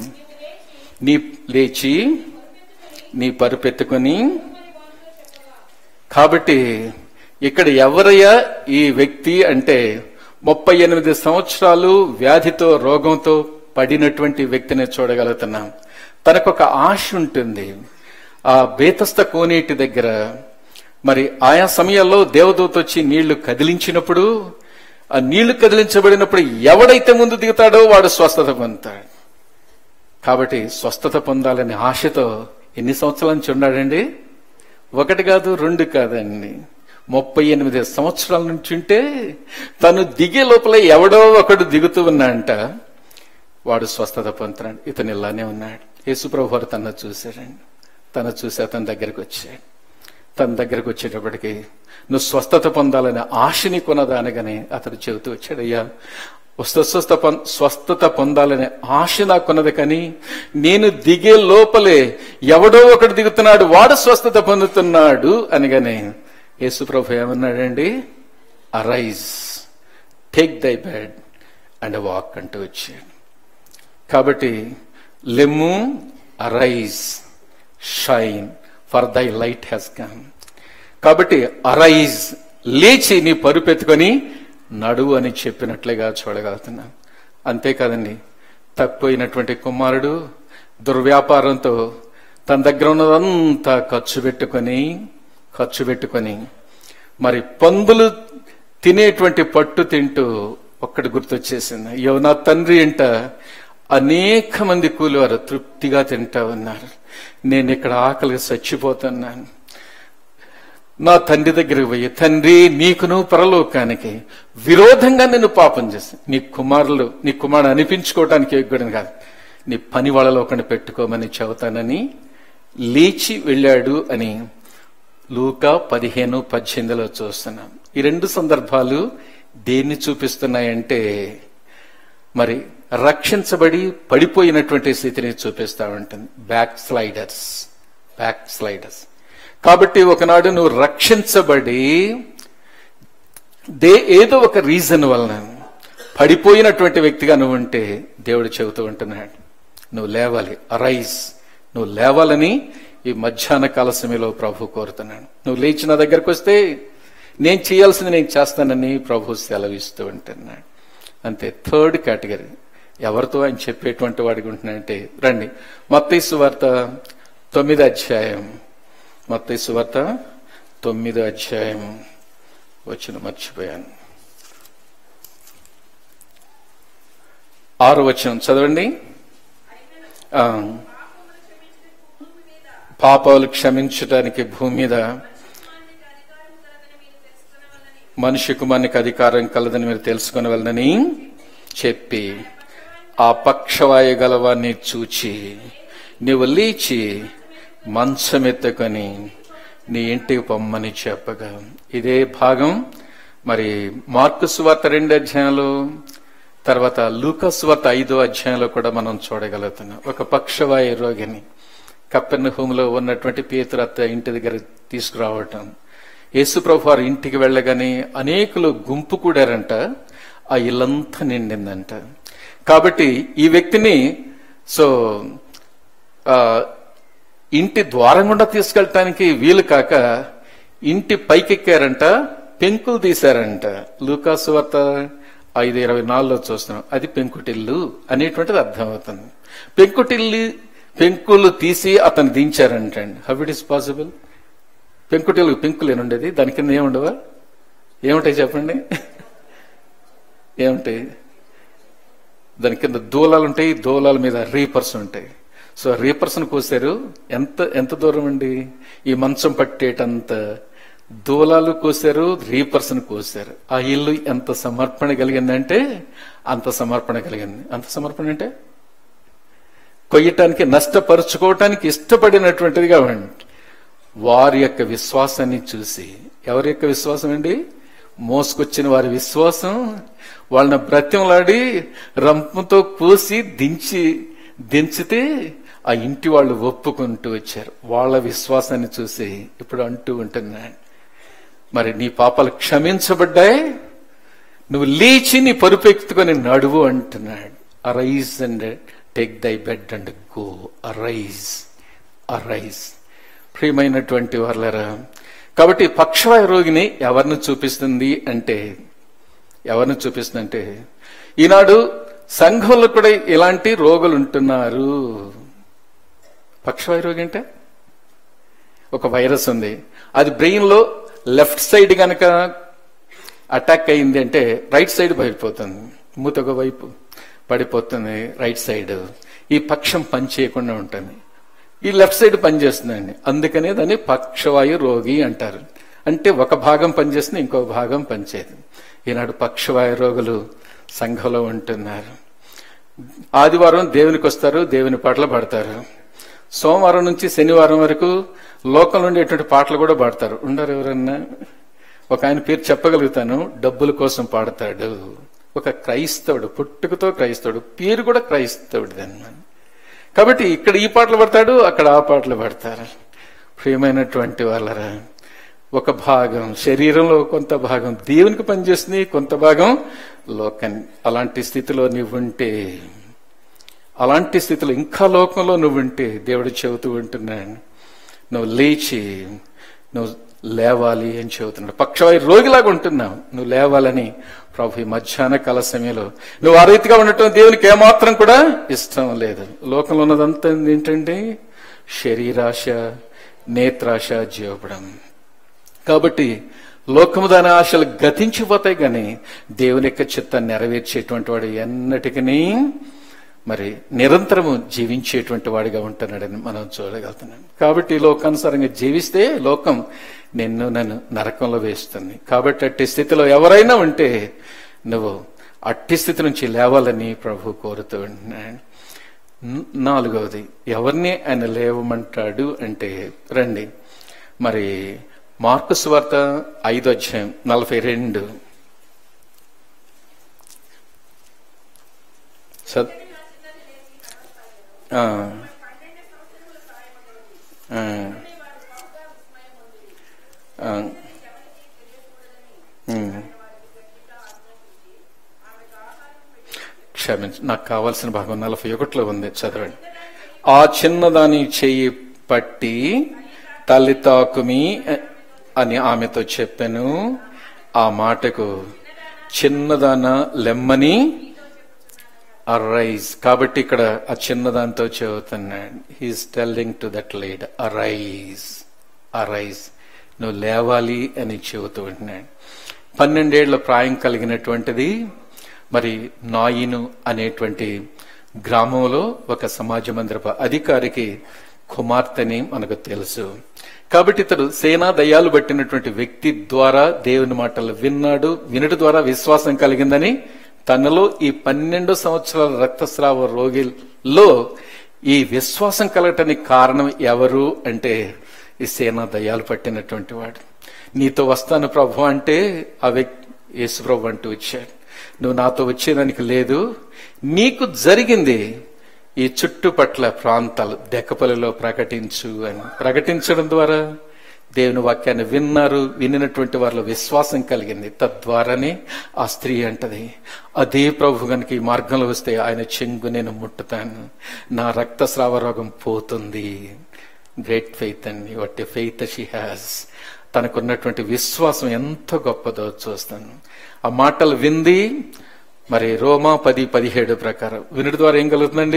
నీ లేచి నీ పరుపెత్తుకొని కాబట్టి ఇక్కడ ఎవరయ్యా ఈ వ్యక్తి అంటే ముప్పై ఎనిమిది సంవత్సరాలు వ్యాధితో రోగంతో పడినటువంటి వ్యక్తిని చూడగలుగుతున్నాం తనకొక ఆశ ఉంటుంది ఆ బేతస్త కోనేటి దగ్గర మరి ఆయా సమయాల్లో దేవదూత వచ్చి నీళ్లు కదిలించినప్పుడు ఆ నీళ్లు కదిలించబడినప్పుడు ఎవడైతే ముందు దిగుతాడో వాడు స్వస్థత పొందుతాడు కాబట్టి స్వస్థత పొందాలనే ఆశతో ఎన్ని సంవత్సరాల నుంచి ఉన్నాడండి ఒకటి కాదు రెండు కాదండి ముప్పై ఎనిమిది సంవత్సరాల నుంచి ఉంటే తను దిగే లోపల ఎవడో ఒకడు దిగుతూ ఉన్నాడంట వాడు స్వస్థత పొందుతున్నాడు ఇతను ఇలానే ఉన్నాడు యేసుప్రభు వారు తన చూశాడండి తన చూసి అతని దగ్గరికి వచ్చాడు తన దగ్గరకు వచ్చేటప్పటికి నువ్వు స్వస్థత పొందాలనే ఆశని కొనదానగానే అతడు చెబుతూ వచ్చాడు అయ్యా స్వస్థ పొం- స్వస్థత పొందాలనే ఆశ నాకున్నది కానీ నేను దిగే లోపలే ఎవడో ఒకడు దిగుతున్నాడు వాడు స్వస్థత పొందుతున్నాడు అనగానే యేసుప్రభు ఏమన్నాడండి arise take thy bed and walk అంటూ వచ్చాడు కాబట్టి లెమ్ము arise shine for thy light has come కాబట్టి అరైజ్ లేచి నీ పరుపెత్తుకొని నడువు అని చెప్పినట్లుగా చూడగలుగుతున్నాం అంతేకాదండి తప్పిపోయినటువంటి కుమారుడు దుర్వ్యాపారంతో తన దగ్గర ఉన్నదంతా ఖర్చు పెట్టుకొని ఖర్చు పెట్టుకొని మరి పందులు తినేటువంటి పట్టు తింటూ ఒక్కటి గుర్తొచ్చేసింది అయ్యో నా తండ్రి ఇంట అనేక మంది కూలివారు తృప్తిగా తింటా ఉన్నారు నేను ఇక్కడ ఆకలికి చచ్చిపోతున్నాను నా తండ్రి దగ్గరికి పోయి తండ్రి నీకును పరలోకానికి విరోధంగా నేను పాపం చేస్తాను నీ కుమారులు నీ కుమారుడు అనిపించుకోవటానికి యోగ్యుడని కాదు నీ పని వాళ్ళలో ఒకటి పెట్టుకోమని చెబుతానని లేచి వెళ్ళాడు అని లూకా పదిహేను పద్దెనిమిదిలో చూస్తున్నాం ఈ రెండు సందర్భాలు దేన్ని చూపిస్తున్నాయంటే మరి రక్షించబడి పడిపోయినటువంటి స్థితిని చూపిస్తా ఉంటుంది బ్యాక్ స్లైడర్స్ బ్యాక్ స్లైడర్స్ కాబట్టి ఒకనాడు నువ్వు రక్షించబడి దే ఏదో ఒక రీజన్ వలన పడిపోయినటువంటి వ్యక్తిగా నువ్వు ఉంటే దేవుడు చెబుతూ ఉంటున్నాడు నువ్వు లేవాలి అరైజ్ నువ్వు లేవాలని ఈ మధ్యాహ్న కాల సమయంలో ప్రభు కోరుతున్నాను నువ్వు లేచిన దగ్గరకు వస్తే నేను చేయాల్సింది నేను చేస్తానని ప్రభు సెలవిస్తూ ఉంటున్నాడు అంతే థర్డ్ కేటగిరీ ఎవరితో ఆయన చెప్పేటువంటి వాడికి ఉంటున్నాడంటే రండి మత్తైసు వార్త తొమ్మిది అధ్యాయం మత్తైసు వార్త తొమ్మిది అధ్యాయం వచ్చిన మర్చిపోయాను ఆరు వచనం చదవండి ఆ, పాపాలు క్షమించటానికి భూమి మీద మనిషి కుమానికి అధికారం కలదని మీరు తెలుసుకుని వెళ్ళని చెప్పి ఆ పక్షవాయు గలవాన్ని చూచి నీవు లేచి మంచమెత్తుకొని నీ ఇంటికి పొమ్మని చెప్పగా ఇదే భాగం మరి మార్కు సువార్త రెండు అధ్యాయంలో తర్వాత లూకస్ వార్త ఐదో అధ్యాయంలో కూడా మనం చూడగలుగుతున్నాం ఒక పక్షవాయు రోగిని కప్పెన్న హోములో ఉన్నటువంటి పేతురత్త ఇంటి దగ్గర తీసుకురావటం యేసుప్రభు వారి ఇంటికి వెళ్ళగానే అనేకులు గుంపు కూడారంట ఆ ఇల్లంతా నిండిందంట కాబట్టి ఈ వ్యక్తిని సో ఆ, ఇంటి ద్వారం గుండా తీసుకెళ్ళటానికి వీలు కాక ఇంటి పైకెక్కారంట పెంకులు తీశారంట లూకాసు వార్త ఐదు ఇరవై నాలుగులో చూస్తున్నాం అది పెంకుటిల్లు అనేటువంటిది అర్థమవుతుంది పెంకుటిల్లు పెంకులు తీసి అతను దించారంటండి హౌ ఇట్ ఇస్ పాసిబుల్ పెంకుటిల్లు పెంకులు ఏనుండేది దాని కింద ఏముండవా ఏముంటాయి చెప్పండి ఏముంటాయి దాని కింద దూలాలు ఉంటాయి దూలాల మీద రీపర్స్ ఉంటాయి సో రీపర్స్ కోసారు ఎంత ఎంత దూరం అండి ఈ మంచం పట్టేటంత దూలాలు కోసారు రీపర్స్ కోసారు ఆ ఇల్లు ఎంత సమర్పణ కలిగిందంటే అంత సమర్పణ కలిగింది అంత సమర్పణ అంటే కొయ్యటానికి నష్టపరుచుకోవటానికి ఇష్టపడినటువంటిదిగా ఉంది వారి యొక్క విశ్వాసాన్ని చూసి ఎవరి యొక్క విశ్వాసం అండి మోసుకొచ్చిన వారి విశ్వాసం వాళ్ళని బ్రత్యంలాడి రంపంతో కోసి దించి దించితే ఆ ఇంటి వాళ్ళు ఒప్పుకుంటూ వచ్చారు వాళ్ళ విశ్వాసాన్ని చూసి ఇప్పుడు అంటూ ఉంటున్నాడు మరి నీ పాపాలు క్షమించబడ్డాయి నువ్వు లేచి నీ పరుపెత్తుకొని నడువు అంటున్నాడు arise and take thy bed and go arise arise ప్రియమైనటువంటి వాళ్ళరా కాబట్టి పక్షవాయు రోగిని ఎవరిని చూపిస్తుంది అంటే ఎవరిని చూపిస్తుంది అంటే ఈనాడు సంఘంలో కూడా ఇలాంటి రోగులు ఉంటున్నారు పక్షవాయు రోగి అంటే ఒక వైరస్ ఉంది అది బ్రెయిన్ లో లెఫ్ట్ సైడ్ గనక అటాక్ అయింది అంటే రైట్ సైడ్ పడిపోతుంది మూత ఒక వైపు పడిపోతుంది రైట్ సైడ్ ఈ పక్షం పని చేయకుండా ఉంటుంది ఈ లెఫ్ట్ సైడ్ పనిచేస్తుందండి అందుకనే దాన్ని పక్షవాయు రోగి అంటారు అంటే ఒక భాగం పనిచేస్తుంది ఇంకో భాగం పనిచేయదు ఈనాడు పక్షవాయు రోగులు సంఘంలో ఉంటున్నారు ఆదివారం దేవునికి వస్తారు దేవుని పాటలు పాడతారు సోమవారం నుంచి శనివారం వరకు లోకంలో ఉండేటువంటి పాటలు కూడా పాడతారు ఉండరు ఎవరన్నా ఒక ఆయన పేరు చెప్పగలుగుతాను డబ్బుల కోసం పాడతాడు ఒక క్రైస్తవుడు పుట్టుకతో క్రైస్తవుడు పేరు కూడా క్రైస్తవుడు అన్నమాట కాబట్టి ఇక్కడ ఈ పాటలు పడతాడు అక్కడ ఆ పాటలు పడతారు ప్రియమైనటువంటి వాళ్ళరా ఒక భాగం శరీరంలో కొంత భాగం దేవునికి పనిచేస్తుంది కొంత భాగం లోకం అలాంటి స్థితిలో నువ్వుంటే అలాంటి స్థితిలో ఇంకా లోకంలో నువ్వుంటే దేవుడు చెబుతూ ఉంటున్నాడు నువ్వు లేచి నువ్వు లేవాలి అని చెబుతున్నాడు పక్షవాయు రోగిలాగా ఉంటున్నావు నువ్వు లేవాలని ప్రభు ఈ మధ్యాహ్న కాల సమయంలో నువ్వు ఆ రీతిగా ఉండటం దేవునికి ఏమాత్రం కూడా ఇష్టం లేదు లోకంలో ఉన్నదంతా ఏంటంటే శరీరాశ నేత్రాశ జీవపడం కాబట్టి లోకము దాని ఆశలు గతించిపోతాయి కానీ దేవుని యొక్క చిత్తాన్ని నెరవేర్చేటువంటి వాడు ఎన్నటికీ మరి నిరంతరము జీవించేటువంటి వాడిగా ఉంటున్నాడని మనం చూడగలుగుతున్నాం కాబట్టి లోకానుసారంగా జీవిస్తే లోకం నిన్ను నన్ను నరకంలో వేస్తుంది కాబట్టి అట్టి స్థితిలో ఎవరైనా ఉంటే నువ్వు అట్టి స్థితి నుంచి లేవాలని ప్రభు కోరుతూ ఉంటున్నాడు న- నాలుగవది ఎవరిని ఆయన లేవమంటాడు అంటే రండి మరి మార్కు స్వార్త ఐదో అధ్యాయం నలభై రెండు సద్- ఆ. ఆ. ఆ. ఉమ్. క్షమించు నాకు కావాల్సిన భాగం నలభై ఒకటిలో ఉంది చదవండి ఆ చిన్నదాని చెయ్యి పట్టి తల్లి తాకుమి అని ఆమెతో చెప్పాను ఆ మాటకు చిన్నదాన లెమ్మని అరైజ్ కాబట్టి ఇక్కడ ఆ చిన్నదాంతో చెబుతున్నాడు he's telling to that lad arise arise నువ్వు లేవాలి అని చెబుతూ ఉంటున్నాడు పన్నెండేళ్ల ప్రాయం కలిగినటువంటిది మరి నాయిను అనేటువంటి గ్రామంలో ఒక సమాజ మందిరపు అధికారికి కుమార్తెని మనకు తెలుసు కాబట్టి ఇతడు సేనా దయాలు పట్టినటువంటి వ్యక్తి ద్వారా దేవుని మాటలు విన్నాడు వినటి ద్వారా విశ్వాసం కలిగిందని తనలో ఈ పన్నెండు సంవత్సరాల రక్తస్రావ రోగిలో ఈ విశ్వాసం కలగటానికి కారణం ఎవరు అంటే ఈ సేనా దయాలు పట్టినటువంటి వాడు నీతో వస్తాను ప్రభు అంటే ఆ వ్యక్తి యేసు ప్రభు అంటూ వచ్చాడు నువ్వు నాతో వచ్చేదానికి లేదు నీకు జరిగింది ఈ చుట్టుపట్ల ప్రాంతాలు దెక్కపల్లిలో ప్రకటించు అని ప్రకటించడం ద్వారా దేవుని వాక్యాన్ని విన్నారు వినినటువంటి వారిలో విశ్వాసం కలిగింది తద్వారానే ఆ స్త్రీ అంటది అదే ప్రభు గనుక ఈ మార్గంలో వస్తే ఆయన చెంగు నేను ముట్టుతాను నా రక్తస్రావ రోగం పోతుంది గ్రేట్ ఫెయిత్ అండి వాట్ ఫెయిత్ షీ హ్యాస్ తనకున్నటువంటి విశ్వాసం ఎంత గొప్పదో చూస్తాను ఆ మాటలు వింది మరి రోమా పది పదిహేడు ప్రకారం వినుడి ద్వారా ఏం కలుగుతుందండి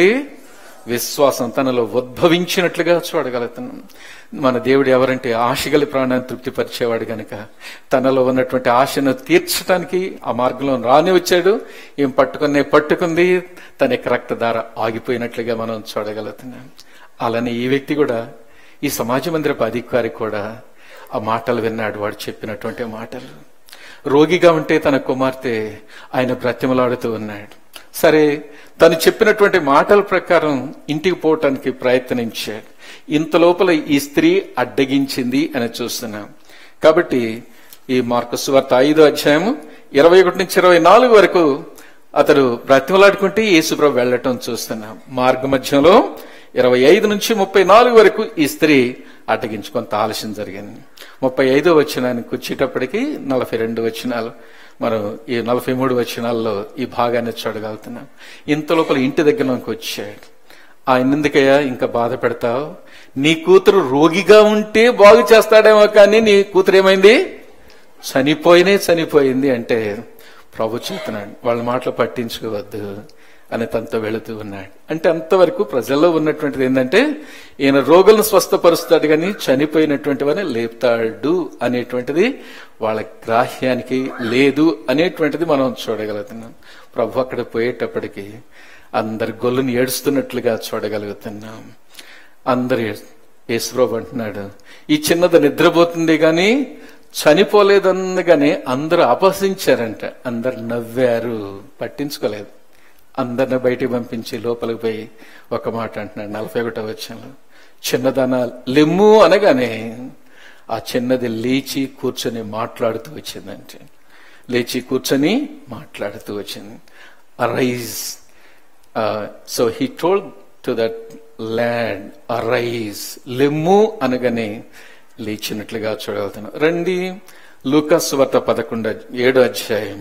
విశ్వాసం తనలో ఉద్భవించినట్లుగా చూడగలుగుతున్నాం మన దేవుడు ఎవరంటే ఆశగలి ప్రాణాన్ని తృప్తిపరిచేవాడు గనక తనలో ఉన్నటువంటి ఆశను తీర్చడానికి ఆ మార్గంలో రాని వచ్చాడు ఏం పట్టుకునే పట్టుకుంది తన యొక్క రక్తధార ఆగిపోయినట్లుగా మనం చూడగలుగుతున్నాం అలానే ఈ వ్యక్తి కూడా ఈ సమాజ మందిరపు అధికారి కూడా ఆ మాటలు విన్నాడు వాడు చెప్పినటువంటి మాటలు రోగిగా ఉంటే తన కుమార్తె ఆయన బ్రతిమలాడుతూ ఉన్నాడు సరే తను చెప్పినటువంటి మాటల ప్రకారం ఇంటికి పోవటానికి ప్రయత్నించాడు ఇంత లోపల ఈ స్త్రీ అడ్డగించింది అని చూస్తున్నాం కాబట్టి ఈ మార్కు సువార్త ఐదో అధ్యాయము ఇరవై ఒకటి నుంచి ఇరవై నాలుగు వరకు అతడు బ్రతిమలాడుకుంటే యేసుప్రభు వెళ్ళటం చూస్తున్నాం మార్గ మధ్యంలో ఇరవై ఐదు నుంచి ముప్పై నాలుగు వరకు ఈ స్త్రీ అడ్డగించి కొంత ఆలస్యం జరిగింది ముప్పై ఐదో వచ్చినానికి వచ్చేటప్పటికి నలభై రెండు వచ్చినాలు మనం ఈ నలభై మూడు వచ్చినాల్లో ఈ భాగాన్ని చూడగలుగుతున్నాం ఇంత లోపల ఇంటి దగ్గరలోకి వచ్చాడు ఆయన ఎందుకయ్యా ఇంకా బాధ పెడతావు నీ కూతురు రోగిగా ఉంటే బాగు చేస్తాడేమో కానీ నీ కూతురు ఏమైంది చనిపోయినే చనిపోయింది అంటే ప్రభు చెప్తున్నాడు వాళ్ళ మాటలు పట్టించుకోవద్దు అని తనతో వెళుతూ ఉన్నాడు అంటే అంతవరకు ప్రజల్లో ఉన్నటువంటిది ఏంటంటే ఈయన రోగులను స్వస్థపరుస్తాడు కానీ చనిపోయినటువంటి వారిని లేపుతాడు అనేటువంటిది వాళ్ళ గ్రాహ్యానికి లేదు అనేటువంటిది మనం చూడగలుగుతున్నాం ప్రభు అక్కడ పోయేటప్పటికి అందరి గొల్లుని ఏడుస్తున్నట్లుగా చూడగలుగుతున్నాం అందరు యేసుప్రభు అంటున్నాడు ఈ చిన్నది నిద్రపోతుంది గాని చనిపోలేదన్నగానే అందరూ అపహసించారంట అందరు నవ్వారు పట్టించుకోలేదు అందరిని బయటికి పంపించి లోపలికి పోయి ఒక మాట అంటున్నాడు నలభై ఒకటో వచ్చంలో చిన్నదన లెమ్ము అనగానే ఆ చిన్నది లేచి కూర్చొని మాట్లాడుతూ వచ్చిందంటే లేచి కూర్చొని మాట్లాడుతూ వచ్చింది arise so he told to that land arise లెమ్ము అనగానే లేచినట్లుగా చూడగలుగుతున్నాం రండి లూకాస్ వార్త పదకొండు ఏడో అధ్యాయం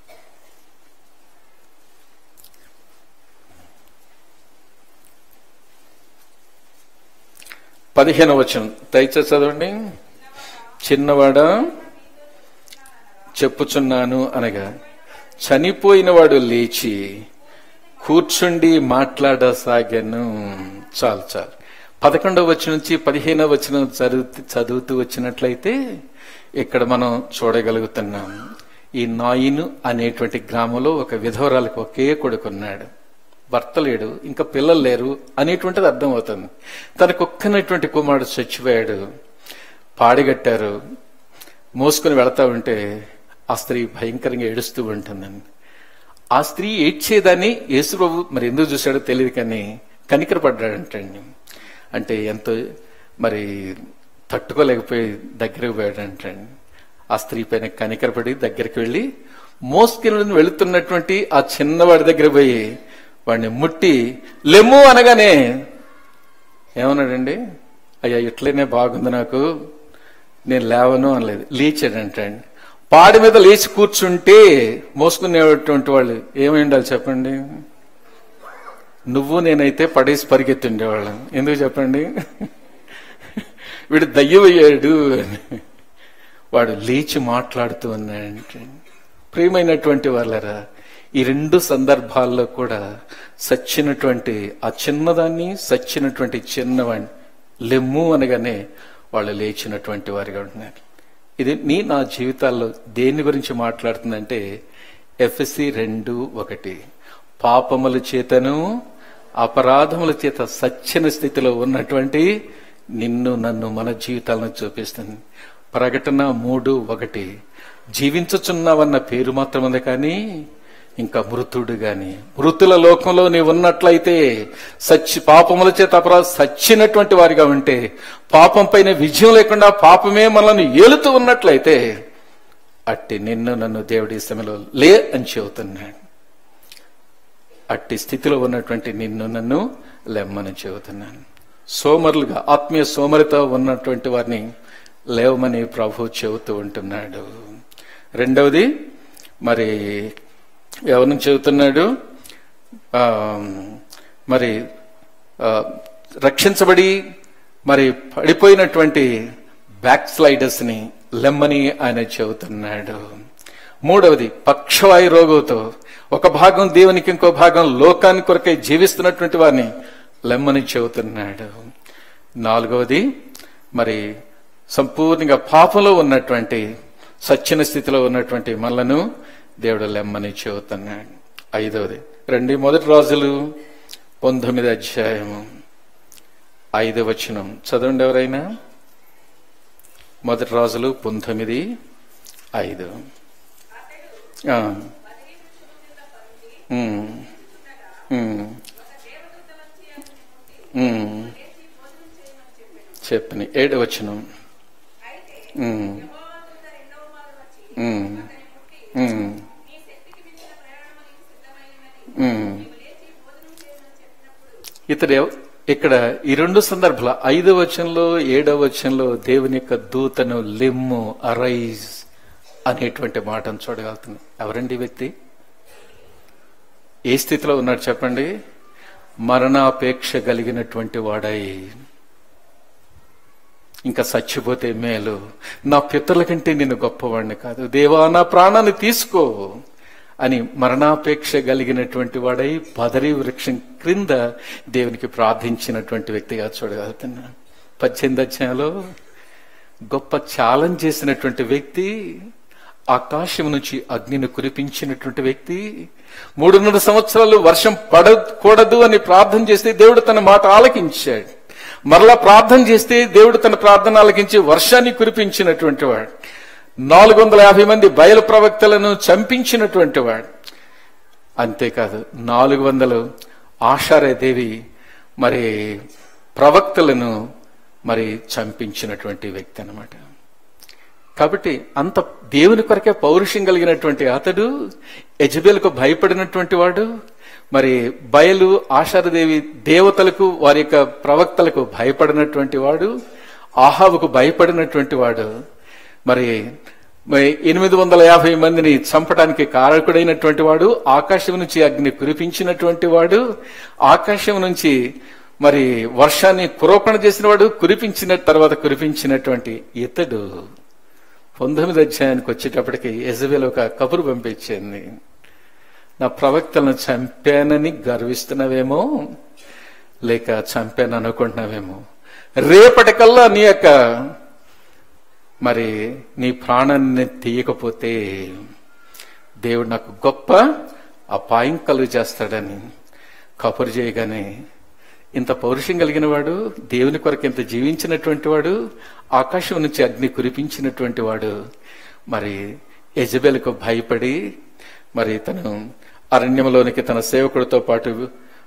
పదిహేను వచనం దయచేసి చదవండి చిన్నవాడా చెప్పుచున్నాను అనగా చనిపోయిన వాడు లేచి కూర్చుండి మాట్లాడసాగాను చాలు చాలు పదకొండవ వచ్చిన నుంచి పదిహేనవ వచ్చిన చదువు చదువుతూ వచ్చినట్లయితే ఇక్కడ మనం చూడగలుగుతున్నాం ఈ నాయిను అనేటువంటి గ్రామంలో ఒక విధవరాలకు ఒకే కొడుకున్నాడు భర్త లేడు ఇంకా పిల్లలు లేరు అనేటువంటిది అర్థం అవుతుంది తనకు ఒక్కనటువంటి కుమారుడు చచ్చిపోయాడు పాడిగట్టారు మోసుకుని వెళతా ఉంటే ఆ స్త్రీ భయంకరంగా ఏడుస్తూ ఉంటుందండి ఆ స్త్రీ ఏడ్చేదాన్ని యేసుప్రభు మరి ఎందుకు చూశాడో తెలియదు కానీ కనికరపడ్డాడంటండి అంటే ఎంతో మరి తట్టుకోలేకపోయి దగ్గరికి పోయాడంటండి ఆ స్త్రీ పైన కనికరపడి దగ్గరికి వెళ్ళి మోసుకెళ్ళి వెళుతున్నటువంటి ఆ చిన్నవాడి దగ్గర పోయి వాడిని ముట్టి లెమ్ము అనగానే ఏమన్నాడండి అయ్యా ఇట్లనే బాగుంది నాకు నేను లేవను అనలేదు లేచాడంటండి పాడి మీద లేచి కూర్చుంటే మోసుకునేటువంటి వాళ్ళు ఏమై ఉండాలి చెప్పండి నువ్వు నేనైతే పడేసి పరిగెత్తుండేవాళ్ళం ఎందుకు చెప్పండి వీడు దయ్యమయ్యాడు వాడు లేచి మాట్లాడుతూ ఉన్నాడంటే ప్రియమైనటువంటి వాళ్ళరా ఈ రెండు సందర్భాల్లో కూడా సచ్చినటువంటి ఆ చిన్నదాన్ని సచ్చినటువంటి చిన్నవాడిని లెమ్ము అనగానే వాళ్ళు లేచినటువంటి వారిగా ఉంటున్నారు ఇది నీ నా జీవితాల్లో దేని గురించి మాట్లాడుతుందంటే ఎఫ్ఎస్సి రెండు ఒకటి పాపముల చేతను అపరాధముల చేత సచ్చిన స్థితిలో ఉన్నటువంటి నిన్ను నన్ను మన జీవితాలను చూపిస్తుంది ప్రకటన మూడు ఒకటి జీవించుచున్నావన్న పేరు మాత్రం ఉంది కానీ ఇంకా మృతుడు గాని మృతుల లోకంలో నీవు ఉన్నట్లయితే సచ్చి పాపముల చేత అపరాధ సచ్చినటువంటి వారిగా ఉంటే పాపం పైన విజయం లేకుండా పాపమే మనల్ని ఏలుతూ ఉన్నట్లయితే అట్టి నిన్ను నన్ను దేవుడి సమయంలో లే అని చెబుతున్నాడు అట్టి స్థితిలో ఉన్నటువంటి నిన్ను నన్ను లెమ్మని చెబుతున్నాను సోమరులుగా ఆత్మీయ సోమరితో ఉన్నటువంటి వారిని లేవమని ప్రభు చెబుతూ ఉంటున్నాడు రెండవది మరి ఎవరిని చెబుతున్నాడు ఆ, మరి ఆ, రక్షించబడి మరి పడిపోయినటువంటి బ్యాక్ స్లైడర్స్ ని లెమ్మని ఆయన చెబుతున్నాడు మూడవది పక్షవాయు రోగంతో ఒక భాగం దేవునికి ఇంకో భాగం లోకానికి కొరకై జీవిస్తున్నటువంటి వారిని లెమ్మని చెబుతున్నాడు నాలుగవది మరి సంపూర్ణంగా పాపంలో ఉన్నటువంటి సచ్చిన స్థితిలో ఉన్నటువంటి మనలను దేవుడు లెమ్మని చెబుతున్నాడు ఐదవది రెండు మొదటి రోజులు పంతొమ్మిది అధ్యాయము ఐదు వచనం చదవండి ఎవరైనా మొదటి రోజులు పంతొమ్మిది ఐదు ఆ. ఉమ్. ఉమ్. ఉమ్. చెప్పని ఏడు వచనం ఉమ్. ఉమ్. ఉమ్. ఉమ్. ఇతడు ఎవ- ఇక్కడ ఈ రెండు సందర్భాల ఐదో వచనంలో ఏడవ వచనంలో దేవుని యొక్క దూతను లిమ్ము అరైజ్ అనేటువంటి మాటను చూడగలుగుతున్నాం ఎవరండి ఈ వ్యక్తి ఏ స్థితిలో ఉన్నాడు చెప్పండి మరణాపేక్ష కలిగినటువంటి వాడై ఇంకా చచ్చిపోతే మేలు నా పితరుల కంటే నేను గొప్పవాడిని కాదు దేవా నా ప్రాణాన్ని తీసుకో అని మరణాపేక్ష కలిగినటువంటి వాడై పదరి వృక్షం క్రింద దేవునికి ప్రార్థించినటువంటి వ్యక్తిగా చూడగలుగుతున్నాను పద్దెనిమిది అధ్యాయంలో గొప్ప ఛాలెంజ్ చేసినటువంటి వ్యక్తి ఆకాశం నుంచి అగ్నిని కురిపించినటువంటి వ్యక్తి మూడున్నర సంవత్సరాలు వర్షం పడకూడదు అని ప్రార్థన చేస్తే దేవుడు తన మాట ఆలకించాడు మరలా ప్రార్థన చేస్తే దేవుడు తన ప్రార్థన ఆలకించి వర్షాన్ని కురిపించినటువంటి వాడు నాలుగు వందల యాభై మంది బయలు ప్రవక్తలను చంపించినటువంటి వాడు అంతేకాదు నాలుగు వందలు ఆషారదేవి మరి ప్రవక్తలను మరి చంపించినటువంటి వ్యక్తి అన్నమాట కాబట్టి అంత దేవుని కొరకే పౌరుషం కలిగినటువంటి అతడు యజబేలకు భయపడినటువంటి వాడు మరి బయలు ఆషారదేవి దేవతలకు వారి యొక్క ప్రవక్తలకు భయపడినటువంటి వాడు ఆహావుకు భయపడినటువంటి వాడు మరి మరి ఎనిమిది వందల యాభై మందిని చంపడానికి కారకుడైనటువంటి వాడు ఆకాశం నుంచి అగ్ని కురిపించినటువంటి వాడు ఆకాశం నుంచి మరి వర్షాన్ని కురోపణ చేసిన వాడు కురిపించిన తర్వాత కురిపించినటువంటి ఇతడు పంతొమ్మిది అధ్యాయానికి వచ్చేటప్పటికి యజబేల్ ఒక కబురు పంపించింది నా ప్రవక్తలను చంపానని గర్విస్తున్నావేమో లేక చంపాను అనుకుంటున్నావేమో రేపటికల్లా నీ యొక్క మరి నీ ప్రాణాన్ని తీయకపోతే దేవుడు నాకు గొప్ప అపాయం కలుగు చేస్తాడని కబురు చేయగానే ఇంత పౌరుషం కలిగిన వాడు దేవుని కొరకు ఇంత జీవించినటువంటి వాడు ఆకాశం నుంచి అగ్ని కురిపించినటువంటి వాడు మరి యజబెలకు భయపడి మరి తను అరణ్యంలోనికి తన సేవకుడితో పాటు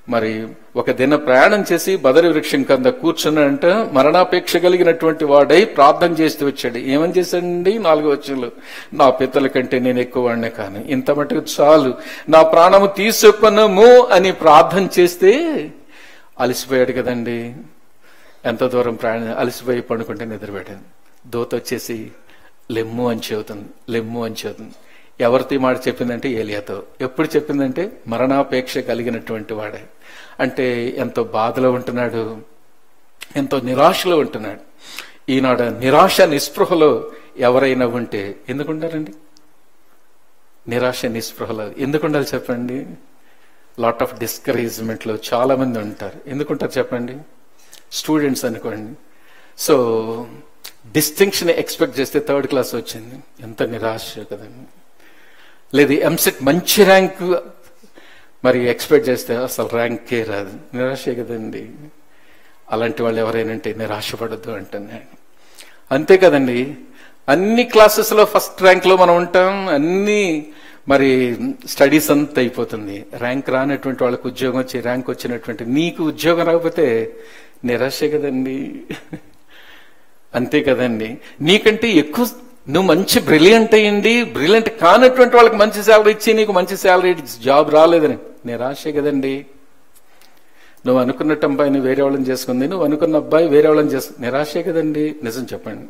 మరి ఒక దిన ప్రయాణం చేసి బదరి వృక్షం కింద కూర్చున్నాడంట మరణాపేక్ష కలిగినటువంటి వాడై ప్రార్థన చేస్తూ వచ్చాడు ఏమని చేశాడండి నాలుగు వచ్చంలో నా పిత్తల కంటే నేను ఎక్కువ వాడినే కాను ఇంత మటుకు చాలు నా ప్రాణము తీసుకొనము అని ప్రార్థన చేస్తే అలసిపోయాడు కదండి ఎంత దూరం ప్రయాణం అలసిపోయి పడుకుంటే నిద్రపోయాడు దోత వచ్చేసి లెమ్ము అని చెబుతుంది లెమ్ము అని చెబుతుంది ఎవరితో ఈ మాట చెప్పిందంటే ఏలియాతో ఎప్పుడు చెప్పిందంటే మరణాపేక్ష కలిగినటువంటి వాడే అంటే ఎంతో బాధలో ఉంటున్నాడు ఎంతో నిరాశలో ఉంటున్నాడు ఈనాడు నిరాశ నిస్పృహలో ఎవరైనా ఉంటే ఎందుకుంటారండి నిరాశ నిస్పృహలో ఎందుకు ఉండాలి చెప్పండి లాట్ ఆఫ్ డిస్కరేజ్మెంట్ లో చాలా మంది ఉంటారు ఎందుకుంటారు చెప్పండి స్టూడెంట్స్ అనుకోండి సో డిస్టింక్షన్ ఎక్స్పెక్ట్ చేస్తే థర్డ్ క్లాస్ వచ్చింది ఎంత నిరాశ కదండి లేదు ఎంసెట్ మంచి ర్యాంక్ మరి ఎక్స్పెక్ట్ చేస్తే అసలు ర్యాంకే రాదు నిరాశే కదండి అలాంటి వాళ్ళు ఎవరైనా ఉంటే నిరాశపడద్దు అంటున్నాను అంతే కదండి అన్ని క్లాసెస్ లో ఫస్ట్ ర్యాంక్ లో మనం ఉంటాం అన్ని మరి స్టడీస్ అంతా అయిపోతుంది ర్యాంక్ రానటువంటి వాళ్ళకి ఉద్యోగం వచ్చి ర్యాంక్ వచ్చినటువంటి నీకు ఉద్యోగం రాకపోతే నిరాశే కదండి అంతే కదండి నీకంటే ఎక్కువ నువ్వు మంచి బ్రిలియంట్ అయ్యింది బ్రిలియంట్ కానటువంటి వాళ్ళకి మంచి శాలరీ ఇచ్చి నీకు మంచి శాలరీ జాబ్ రాలేదని నిరాశే కదండి నువ్వు అనుకున్నట్టు అబ్బాయిని వేరే వాళ్ళని చేసుకుంది నువ్వు అనుకున్న అబ్బాయి వేరే వాళ్ళని చేసుకుంది నిరాశే కదండి నిజం చెప్పండి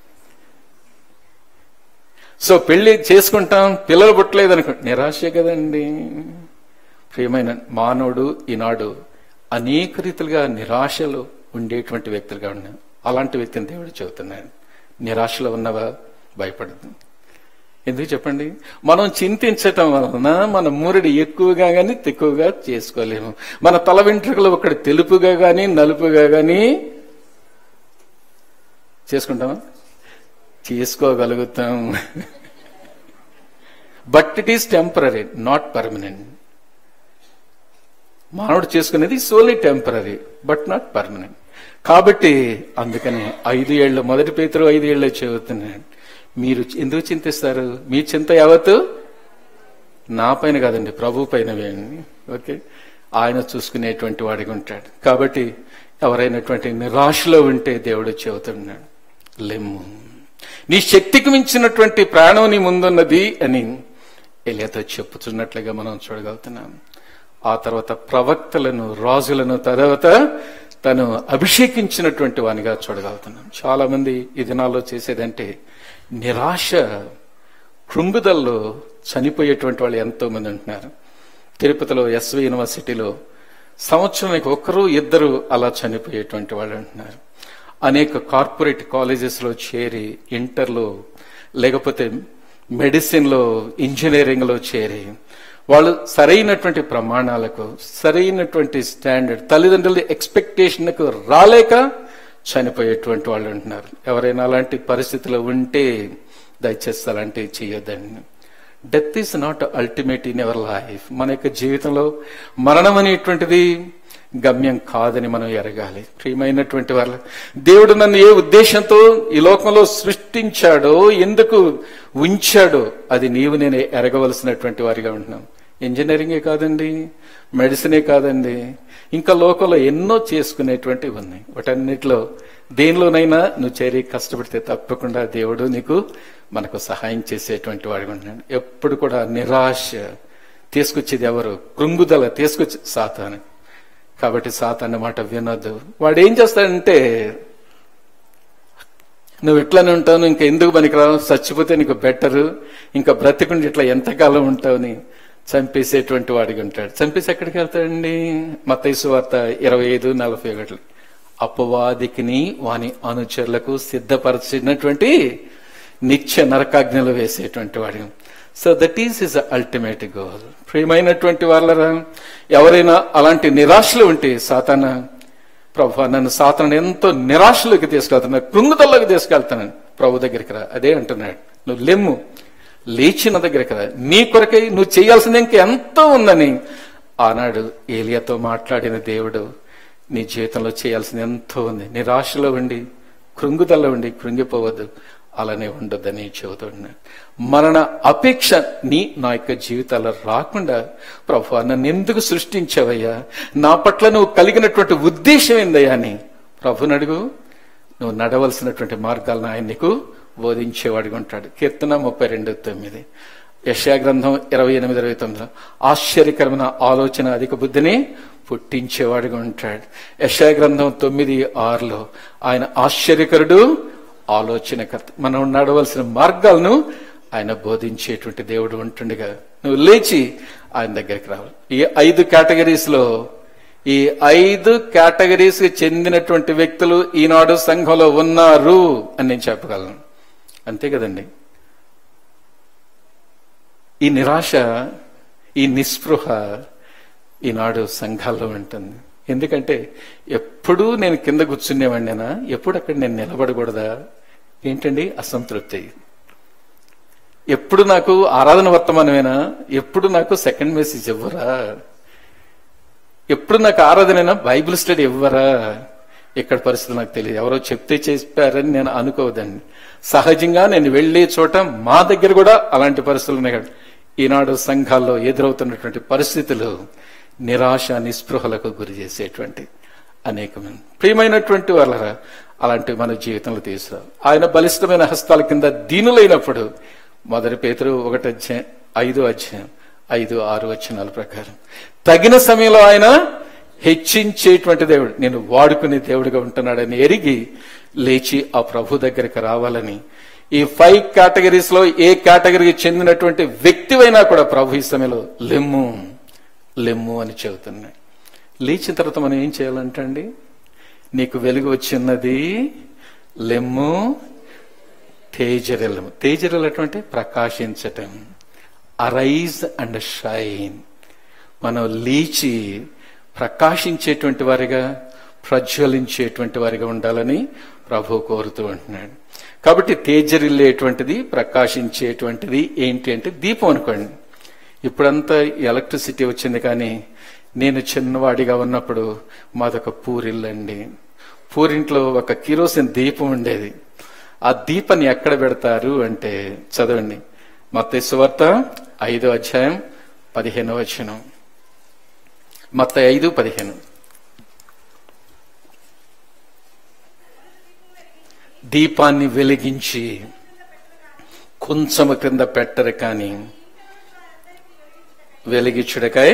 సో పెళ్లి చేసుకుంటాం పిల్లలు పుట్టలేదు అనుకో నిరాశే కదండి ప్రియమైన మానవుడు ఈనాడు అనేక రీతిలుగా నిరాశలో ఉండేటువంటి వ్యక్తులుగా ఉన్నాడు అలాంటి వ్యక్తిని దేవుడు చెబుతున్నాడు నిరాశలో ఉన్నవా భయపడదు ఎందుకు చెప్పండి మనం చింతించటం వలన మన మూరడి ఎక్కువగా గాని తక్కువగా చేసుకోలేము మన తల వెంట్రుకలు ఒకటి తెలుపుగా గాని నలుపుగా గాని చేసుకుంటామా చేసుకోగలుగుతాం but it is temporary not permanent మానవుడు చేసుకునేది solely temporary but not permanent కాబట్టి అందుకని ఐదు ఏళ్ళు మొదటి పేతురు ఐదు ఏళ్ళు చెబుతున్నాడు మీరు ఎందుకు చింతిస్తారు మీ చింత యావత్తు నా పైన కాదండి ప్రభు పైన వేయండి ఓకే ఆయన చూసుకునేటువంటి వాడిగా ఉంటాడు కాబట్టి ఎవరైనటువంటి నిరాశలో ఉంటే దేవుడు చెబుతున్నాడు లెమ్ము నీ శక్తికి మించినటువంటి ప్రాణం నీ ముందున్నది అని ఎలియాతో చెప్పుతున్నట్లుగా మనం చూడగలుగుతున్నాం ఆ తర్వాత ప్రవక్తలను రాజులను తర్వాత తను అభిషేకించినటువంటి వానిగా చూడగలుగుతున్నాం చాలా మంది ఈ దినాల్లో చేసేదంటే నిరాశ కృంగుదల్లో చనిపోయేటువంటి వాళ్ళు ఎంతో మంది ఉంటున్నారు తిరుపతిలో ఎస్వి యూనివర్సిటీలో సంవత్సరానికి ఒకరు ఇద్దరు అలా చనిపోయేటువంటి వాళ్ళు ఉంటున్నారు అనేక కార్పొరేట్ కాలేజెస్ లో చేరి ఇంటర్లో లేకపోతే మెడిసిన్ లో ఇంజనీరింగ్ లో చేరి వాళ్ళు సరైనటువంటి ప్రమాణాలకు సరైనటువంటి స్టాండర్డ్ తల్లిదండ్రుల ఎక్స్పెక్టేషన్ రాలేక చనిపోయేటువంటి వాళ్ళు ఉంటున్నారు ఎవరైనా అలాంటి పరిస్థితిలో ఉంటే దయచేసి అలాంటివి చేయొద్దండి death is not ultimate in our life మన యొక్క జీవితంలో మరణం అనేటువంటిది గమ్యం కాదని మనం ఎరగాలి ప్రియమైనటువంటి వాళ్ళ దేవుడు నన్ను ఏ ఉద్దేశంతో ఈ లోకంలో సృష్టించాడో ఎందుకు ఉంచాడో అది నీవు నేను ఎరగవలసినటువంటి వారిగా ఉంటున్నాం ఇంజనీరింగే కాదండి మెడిసినే కాదండి ఇంకా లోకంలో ఎన్నో చేసుకునేటువంటివి ఉన్నాయి వాటన్నిటిలో దేనిలోనైనా నువ్వు చేరి కష్టపడితే తప్పకుండా దేవుడు నీకు మనకు సహాయం చేసేటువంటి వాడిగా ఉంటున్నాడు ఎప్పుడు కూడా నిరాశ తీసుకొచ్చేది ఎవరు కృంగుదల తీసుకొచ్చి సాతాను కాబట్టి సాతాన్ మాట వినొద్దు వాడు ఏం చేస్తాడంటే నువ్వు ఇట్లానే ఉంటావు ఇంకా ఎందుకు పనికిరావు చచ్చిపోతే నీకు బెటర్ ఇంకా బ్రతికుండి ఇట్లా ఎంతకాలం ఉంటావని చంపేసేటువంటి వాడికి ఉంటాడు చంపేసి ఎక్కడికి వెళ్తాడండి మత్తైసు వార్త ఇరవై ఐదు నలభై ఒకటి అపవాదికిని వాని అనుచరులకు సిద్ధపరచినటువంటి నిత్య నరకాజ్ఞలు వేసేటువంటి వాడి so that is is ultimate goal ప్రియమైనటువంటి వాళ్ళరా ఎవరైనా అలాంటి నిరాశలు ఉంటే సాతాన ప్రభు నన్ను సాతాను ఎంతో నిరాశలోకి తీసుకెళ్తున్నా కృంగుదల్లోకి తీసుకెళ్తాను ప్రభు దగ్గరికి రా అదే అంటున్నాడు నువ్వు లెమ్ము లేచిన దగ్గరికి రా నీ కొరకై నువ్వు చేయాల్సింది ఇంకా ఎంతో ఉందని ఆనాడు ఏలియాతో మాట్లాడిన దేవుడు నీ జీవితంలో చేయాల్సింది ఎంతో ఉంది నిరాశలో ఉండి కృంగుదల్లో ఉండి కృంగిపోవద్దు అలానే ఉండొద్దని చెబుతున్నాడు మరణ అపేక్ష నీ నా యొక్క జీవితాల్లో రాకుండా ప్రభు నన్ను ఎందుకు సృష్టించావయ్యా నా పట్ల నువ్వు కలిగినటువంటి ఉద్దేశం ఏందయ్యా అని ప్రభుని అడుగు నువ్వు నడవలసినటువంటి మార్గాలను ఆయన నీకు బోధించేవాడిగా ఉంటాడు కీర్తన ముప్పై రెండు తొమ్మిది యశా గ్రంథం ఇరవై ఎనిమిది ఇరవై తొమ్మిదిలో ఆశ్చర్యకరమైన ఆలోచన అధిక బుద్ధిని పుట్టించేవాడిగా ఉంటాడు యశా గ్రంథం తొమ్మిది ఆరులో ఆయన ఆశ్చర్యకరుడు ఆలోచనకర్త మనం నడవలసిన మార్గాలను ఆయన బోధించేటువంటి దేవుడు ఉంటుండగా నువ్వు లేచి ఆయన దగ్గరికి రావాలి ఈ ఐదు కేటగిరీస్ లో ఈ ఐదు కేటగిరీస్ కి చెందినటువంటి వ్యక్తులు ఈనాడు సంఘంలో ఉన్నారు అని నేను చెప్పగలను అంతే కదండి ఈ నిరాశ ఈ నిస్పృహ ఈనాడు సంఘాల్లో ఉంటుంది ఎందుకంటే ఎప్పుడూ నేను కింద కూర్చునేవాడినేనా ఎప్పుడు అక్కడ నేను నిలబడకూడదా ఏంటండి అసంతృప్తి ఎప్పుడు నాకు ఆరాధన వర్తమానమేనా ఎప్పుడు నాకు సెకండ్ మెసేజ్ ఇవ్వరా ఎప్పుడు నాకు ఆరాధనైనా బైబిల్ స్టడీ ఇవ్వరా ఇక్కడ పరిస్థితి నాకు తెలియదు ఎవరో చెప్తే చెప్పారని నేను అనుకోవద్దండి సహజంగా నేను వెళ్లే చోట మా దగ్గర కూడా అలాంటి పరిస్థితులు ఉన్నాయి కదా ఈనాడు సంఘాల్లో ఎదురవుతున్నటువంటి పరిస్థితులు నిరాశ నిస్పృహలకు గురి చేసేటువంటి అనేకమైన ప్రియమైనటువంటి వాళ్ళరా అలాంటి మన జీవితంలో తీసుకురా ఆయన బలిష్టమైన హస్తాల కింద దీనులైనప్పుడు మొదటి పేతురు ఒకటి అధ్యాయం ఐదు అధ్యాయం ఐదు ఆరు వచనాల ప్రకారం తగిన సమయంలో ఆయన హెచ్చించేటువంటి దేవుడు నేను వాడుకునే దేవుడిగా ఉంటున్నాడని ఎరిగి లేచి ఆ ప్రభు దగ్గరికి రావాలని ఈ ఫైవ్ కేటగిరీస్ లో ఏ కేటగిరీకి చెందినటువంటి వ్యక్తివైనా కూడా ప్రభు ఈ సమయంలో లెమ్ము లెమ్ము అని చెబుతున్నాయి లేచిన తర్వాత మనం ఏం చేయాలంటండి నీకు వెలుగు వచ్చిన్నది లెమ్ము తేజరెలము తేజరెలటం అంటే ప్రకాశించటం అరైజ్ అండ్ షైన్ మనం లేచి ప్రకాశించేటువంటి వారిగా ప్రజ్వలించేటువంటి వారిగా ఉండాలని ప్రభు కోరుతూ ఉంటున్నాడు కాబట్టి తేజరిల్లేటువంటిది ప్రకాశించేటువంటిది ఏంటి అంటే దీపం అనుకోండి ఇప్పుడంతా ఎలక్ట్రిసిటీ వచ్చింది కానీ నేను చిన్నవాడిగా ఉన్నప్పుడు మాదొక పూరిల్లండి పూరింట్లో ఒక కిరోసిన్ దీపం ఉండేది ఆ దీపాన్ని ఎక్కడ పెడతారు అంటే చదవండి మత్త సువార్త ఐదో అధ్యాయం పదిహేనో వచనం మత్త ఐదు పదిహేను దీపాన్ని వెలిగించి కొంచెము క్రింద పెట్టరు కానీ వెలిగించుడకై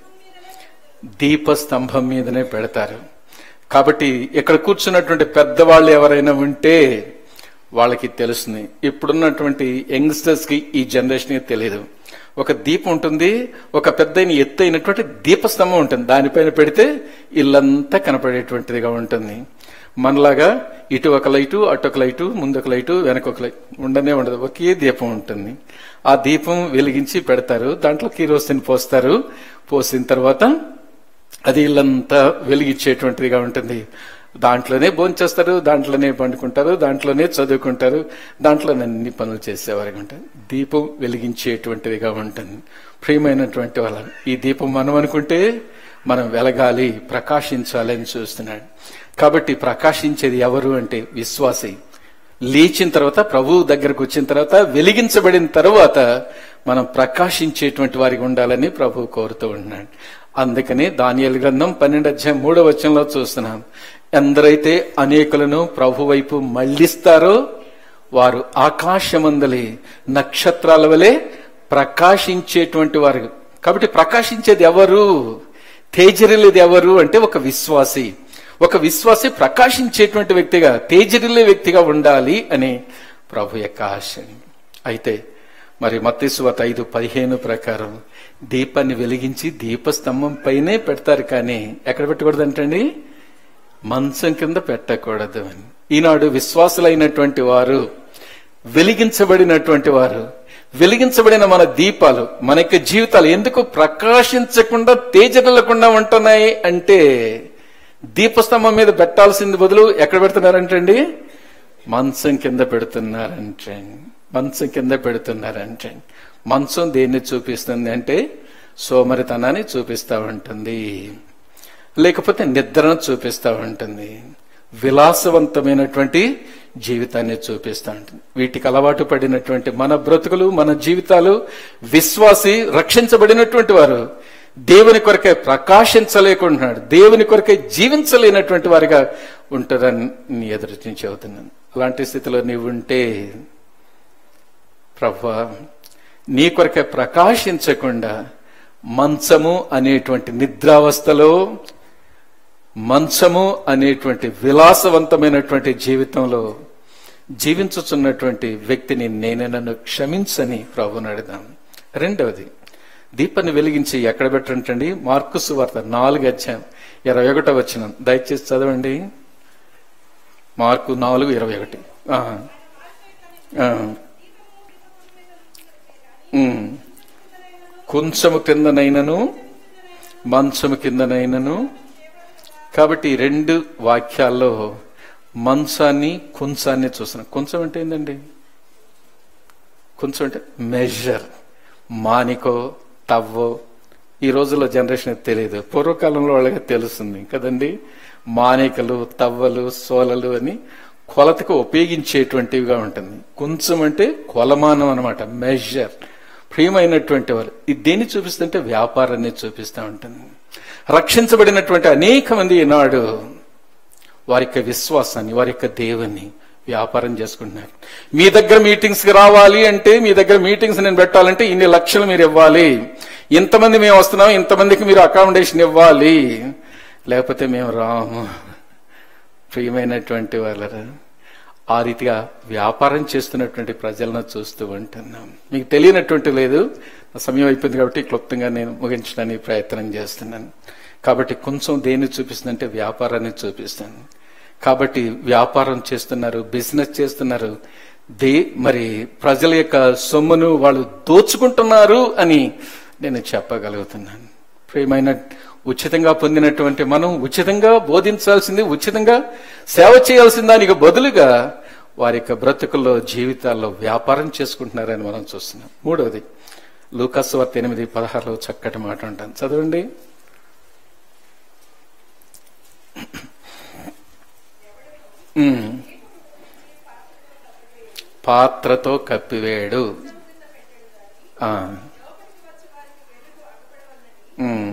దీపస్తంభం మీదనే పెడతారు కాబట్టి ఇక్కడ కూర్చున్నటువంటి పెద్దవాళ్ళు ఎవరైనా ఉంటే వాళ్ళకి తెలుస్తుంది ఇప్పుడున్నటువంటి యంగ్స్టర్స్ కి ఈ జనరేషన్ కి తెలియదు ఒక దీపం ఉంటుంది ఒక పెద్దయిన ఎత్తైనటువంటి దీపస్తంభం ఉంటుంది దానిపైన పెడితే ఇల్లంతా కనపడేటువంటిదిగా ఉంటుంది మనలాగా ఇటు ఒక లైటు అటు ఒక లైటు ముందు ఒక లైటు వెనక ఒక లైట్ ఉండనే ఉండదు ఒకే దీపం ఉంటుంది ఆ దీపం వెలిగించి పెడతారు దాంట్లో కిరోసిన్ పోస్తారు పోసిన తర్వాత అది ఇల్లంతా వెలిగించేటువంటిదిగా ఉంటుంది దాంట్లోనే భోంచేస్తారు దాంట్లోనే పండుకుంటారు దాంట్లోనే చదువుకుంటారు దాంట్లోనే అన్ని పనులు చేసేవారిగా ఉంటారు దీపం వెలిగించేటువంటిదిగా ఉంటుంది ప్రియమైనటువంటి వాళ్ళ ఈ దీపం మనం అనుకుంటే మనం వెలగాలి ప్రకాశించాలి అని చూస్తున్నాడు కాబట్టి ప్రకాశించేది ఎవరు అంటే విశ్వాసి లేచిన తర్వాత ప్రభువు దగ్గరకు వచ్చిన తర్వాత వెలిగించబడిన తర్వాత మనం ప్రకాశించేటువంటి వారికి ఉండాలని ప్రభు కోరుతూ ఉన్నాడు అందుకని దానియలు గ్రంథం పన్నెండు అధ్యాయం మూడో వచనంలో చూస్తున్నాం ఎందరైతే అనేకులను ప్రభు వైపు మళ్లిస్తారో వారు ఆకాశమందలి నక్షత్రాల వలె ప్రకాశించేటువంటి వారు కాబట్టి ప్రకాశించేది ఎవరు తేజరిల్లేది ఎవరు అంటే ఒక విశ్వాసి ఒక విశ్వాసి ప్రకాశించేటువంటి వ్యక్తిగా తేజరిల్లే వ్యక్తిగా ఉండాలి అని ప్రభు యొక్క ఆశ అయితే మరి మత్తేశ్వత ఐదు పదిహేను ప్రకారం దీపాన్ని వెలిగించి దీపస్తంభం పైనే పెడతారు కానీ ఎక్కడ పెట్టకూడదు అంటండి మంచం కింద పెట్టకూడదు అని ఈనాడు విశ్వాసులైనటువంటి వారు వెలిగించబడినటువంటి వారు వెలిగించబడిన మన దీపాలు మన యొక్క జీవితాలు ఎందుకు ప్రకాశించకుండా తేజరిల్లకుండా ఉంటున్నాయి అంటే దీపస్తంభం మీద పెట్టాల్సింది బదులు ఎక్కడ పెడుతున్నారంటండి మంచం కింద పెడుతున్నారంటే మంచం కింద పెడుతున్నారంటే మంచం దేన్ని చూపిస్తుంది అంటే సోమరితనాన్ని చూపిస్తా ఉంటుంది లేకపోతే నిద్రను చూపిస్తా ఉంటుంది విలాసవంతమైనటువంటి జీవితాన్ని చూపిస్తా ఉంటుంది వీటికి అలవాటు పడినటువంటి మన బ్రతుకులు మన జీవితాలు విశ్వాసి రక్షించబడినటువంటి వారు దేవుని కొరకే ప్రకాశించలేకుంటున్నాడు దేవుని కొరకే జీవించలేనటువంటి వారిగా ఉంటారని నీ ఎదురు నుంచి చెబుతున్నాను అలాంటి స్థితిలో నీవు ఉంటే ప్రభా నీ కొరకే ప్రకాశించకుండా మంచము అనేటువంటి నిద్రావస్థలో మంచము అనేటువంటి విలాసవంతమైనటువంటి జీవితంలో జీవించుచున్నటువంటి వ్యక్తిని నేనే నన్ను క్షమించని ప్రభుని అడుగుదాం రెండవది దీపాన్ని వెలిగించి ఎక్కడ పెట్టండి మార్కుసు వార్త నాలుగు అధ్యాయం ఇరవై ఒకటో వచ్చిన దయచేసి చదవండి మార్కు నాలుగు ఇరవై ఒకటి ఆ. ఆ. ఉమ్. కొంచెము కిందనైనను మంచము కిందనైనను కాబట్టి ఈ రెండు వాక్యాల్లో మంచాన్ని కుంచాన్ని చూస్తున్నాం కొంచెం అంటే ఏంటండి కొంచెం అంటే మెజర్ మానికో తవ్వో ఈ రోజుల్లో జనరేషన్ తెలియదు పూర్వకాలంలో వాళ్ళకి తెలుస్తుంది కదండి మానికలు తవ్వలు సోలలు అని కొలతకు ఉపయోగించేటువంటివిగా ఉంటుంది కొంచెం అంటే కొలమానం అనమాట మెజర్ ప్రియమైనటువంటి వారు ఇది దేన్ని చూపిస్తుంటే వ్యాపారాన్ని చూపిస్తూ ఉంటుంది రక్షించబడినటువంటి అనేక మంది ఈనాడు వారి యొక్క విశ్వాసాన్ని వారి యొక్క దేవుని వ్యాపారం చేసుకుంటున్నారు మీ దగ్గర మీటింగ్స్ కి రావాలి అంటే మీ దగ్గర మీటింగ్స్ నేను పెట్టాలంటే ఇన్ని లక్షలు మీరు ఇవ్వాలి ఇంతమంది మేము వస్తున్నాం ఇంతమందికి మీరు అకామిడేషన్ ఇవ్వాలి లేకపోతే మేము రాము ప్రియమైనటువంటి వాళ్ళరా ఆ రీతిగా వ్యాపారం చేస్తున్నటువంటి ప్రజలను చూస్తూ ఉంటున్నాం మీకు తెలియనటువంటి లేదు నా సమయం అయిపోయింది కాబట్టి క్లుప్తంగా నేను ముగించడానికి ప్రయత్నం చేస్తున్నాను కాబట్టి కొంచెం దేన్ని చూపిస్తుందంటే వ్యాపారాన్ని చూపిస్తాను కాబట్టి వ్యాపారం చేస్తున్నారు బిజినెస్ చేస్తున్నారు దే మరి ప్రజల యొక్క సొమ్మును వాళ్ళు దోచుకుంటున్నారు అని నేను చెప్పగలుగుతున్నాను ప్రియమైన ఉచితంగా పొందినటువంటి మనం ఉచితంగా బోధించాల్సింది ఉచితంగా సేవ చేయాల్సిన దానికి బదులుగా వారి యొక్క బ్రతుకుల్లో జీవితాల్లో వ్యాపారం చేసుకుంటున్నారని మనం చూస్తున్నాం మూడవది లూకాస్ వార్త ఎనిమిది పదహారులో చక్కటి మాట ఉంటాను చదవండి ఉమ్. పాత్రతో కప్పివేడు ఆ. ఉమ్.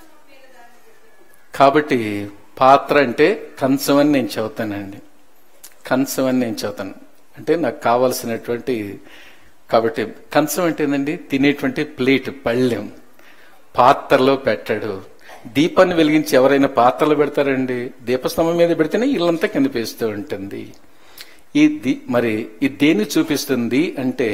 కాబట్టి పాత్ర అంటే కంచం అని నేను చెబుతానండి కంచం అని నేను చెబుతాను అంటే నాకు కావలసినటువంటి కాబట్టి కంచం అంటే ఏంటండి తినేటువంటి ప్లేట్ పళ్ళెం పాత్రలో పెట్టాడు దీపాన్ని వెలిగించి ఎవరైనా పాత్రలు పెడతారండి దీపస్తంభం మీద పెడితేనే ఇల్లంతా కనిపిస్తూ ఉంటుంది ఈ ది- మరి ఇది దేన్ని చూపిస్తుంది అంటే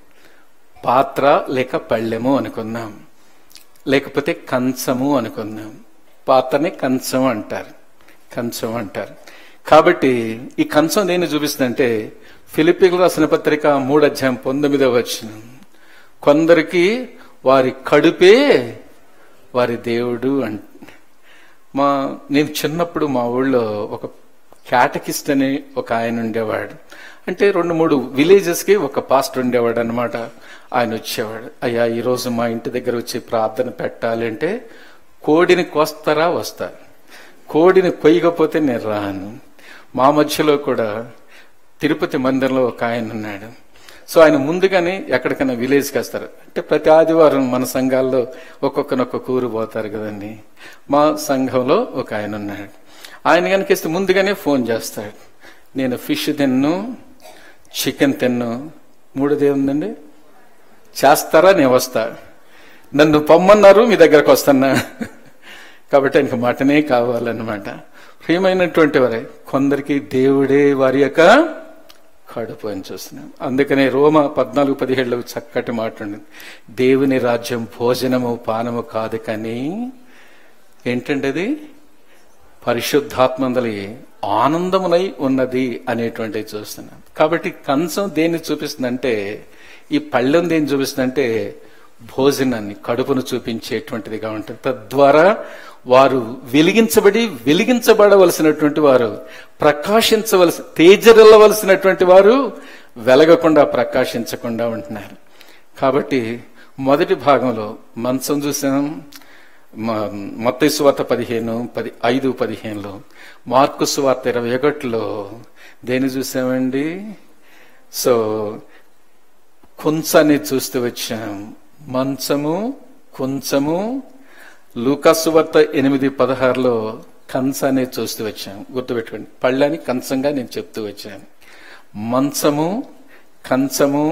పాత్ర లేక పళ్ళెము అనుకుందాం లేకపోతే కంచము అనుకుందాం పాత్రని కంచం అంటారు కంచం అంటారు కాబట్టి ఈ కంచం దేన్ని చూపిస్తుందంటే ఫిలిపిన్లు రాసిన పత్రిక మూడు అధ్యాయం పంతొమ్మిదవ వచ్చిన కొందరికి వారి కడుపే వారి దేవుడు అంట మా నేను చిన్నప్పుడు మా ఊళ్ళో ఒక క్యాటకిస్ట్ అని ఒక ఆయన ఉండేవాడు అంటే రెండు మూడు విలేజెస్ కి ఒక పాస్టర్ ఉండేవాడు అనమాట ఆయన వచ్చేవాడు అయ్యా ఈ రోజు మా ఇంటి దగ్గర వచ్చి ప్రార్థన పెట్టాలి అంటే కోడిని కోస్తారా వస్తా కోడిని కొయ్యకపోతే నేను రాను మా మధ్యలో కూడా తిరుపతి మందిరంలో ఒక ఆయన ఉన్నాడు సో ఆయన ముందుగానే ఎక్కడికైనా విలేజ్కి వస్తారు అంటే ప్రతి ఆదివారం మన సంఘాల్లో ఒక్కొక్కనొక్క కూరు పోతారు కదండి మా సంఘంలో ఒక ఆయన ఉన్నాడు ఆయన కనుక ఇస్తే ముందుగానే ఫోన్ చేస్తాడు నేను ఫిష్ తిన్ను చికెన్ తిన్ను మూడోది ఏముందండి చేస్తారా నేను వస్తా నన్ను పొమ్మన్నారు మీ దగ్గరకు వస్తున్నా కాబట్టి ఆయనకు మటనే కావాలన్నమాట ప్రియమైనటువంటి వారే కొందరికి దేవుడే వారి యొక్క కడుపు అని చూస్తున్నాం అందుకనే రోమ పద్నాలుగు పదిహేడులో చక్కటి మాట ఉంది దేవుని రాజ్యం భోజనము పానము కాదు కానీ ఏంటంటే అది పరిశుద్ధాత్మందలి ఆనందమునై ఉన్నది అనేటువంటిది చూస్తున్నాం కాబట్టి కంచం దేన్ని చూపిస్తుందంటే ఈ పళ్ళెం దేన్ని చూపిస్తుందంటే భోజనాన్ని కడుపును చూపించేటువంటిదిగా ఉంటుంది తద్వారా వారు వెలిగించబడి వెలిగించబడవలసినటువంటి వారు ప్రకాశించవలసి తేజరిల్లవలసినటువంటి వారు వెలగకుండా ప్రకాశించకుండా ఉంటున్నారు కాబట్టి మొదటి భాగంలో మంచం చూసాం మత్తయి సువార్త పదిహేను పది ఐదు పదిహేనులో మార్కు సువార్త ఇరవై ఒకటిలో దేని చూసామండి సో కుంచాన్ని చూస్తూ వచ్చాం మంచము కుంచము లూకాసు వార్త ఎనిమిది పదహారులో కంచాన్ని చూస్తూ వచ్చాం గుర్తుపెట్టుకోండి పళ్ళని కంచంగా నేను చెప్తూ వచ్చాను మంచము కంచము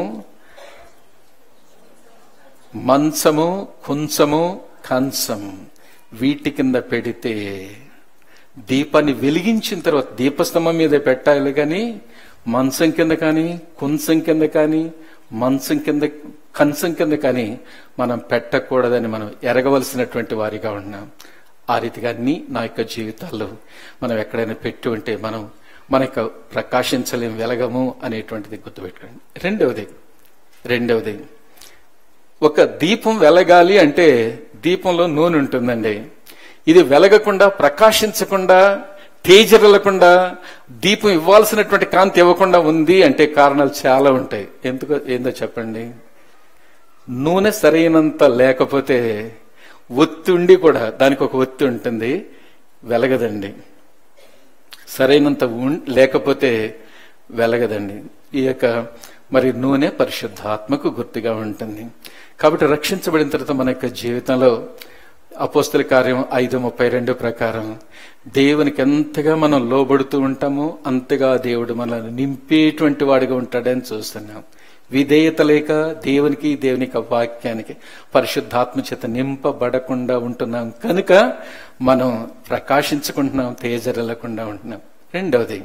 మంచము కుంచము కంచం వీటి కింద పెడితే దీపాన్ని వెలిగించిన తర్వాత దీపస్తంభం మీద పెట్టాలి కానీ మంచం కింద కానీ కుంచం కింద కానీ మంచం కింద కంచం కింద కానీ మనం పెట్టకూడదని మనం ఎరగవలసినటువంటి వారిగా ఉన్నాం ఆ రీతిగా నీ నా యొక్క జీవితాల్లో మనం ఎక్కడైనా పెట్టి ఉంటే మనం మన యొక్క ప్రకాశించలేం వెలగము అనేటువంటిది గుర్తుపెట్టుకోండి రెండవది రెండవది ఒక దీపం వెలగాలి అంటే దీపంలో నూనె ఉంటుందండి ఇది వెలగకుండా ప్రకాశించకుండా తేజరలకుండా దీపం ఇవ్వాల్సినటువంటి కాంతి ఇవ్వకుండా ఉంది అంటే కారణాలు చాలా ఉంటాయి ఎందుకు ఏందో చెప్పండి నూనె సరైనంత లేకపోతే ఒత్తి ఉండి కూడా దానికి ఒక ఒత్తి ఉంటుంది వెలగదండి సరైనంత ఉన్- లేకపోతే వెలగదండి ఈ యొక్క మరి నూనె పరిశుద్ధాత్మకు గుర్తుగా ఉంటుంది కాబట్టి రక్షించబడిన తర్వాత మన యొక్క జీవితంలో అపోస్తుల కార్యం ఐదు ముప్పై రెండు ప్రకారం దేవునికి ఎంతగా మనం లోబడుతూ ఉంటామో అంతగా దేవుడు మనల్ని నింపేటువంటి వాడిగా ఉంటాడని చూస్తున్నాం విధేయత లేక దేవునికి దేవుని యొక్క వాక్యానికి పరిశుద్ధాత్మ చేత నింపబడకుండా ఉంటున్నాం కనుక మనం ప్రకాశించుకుంటున్నాం తేజరలకుండా ఉంటున్నాం రెండవది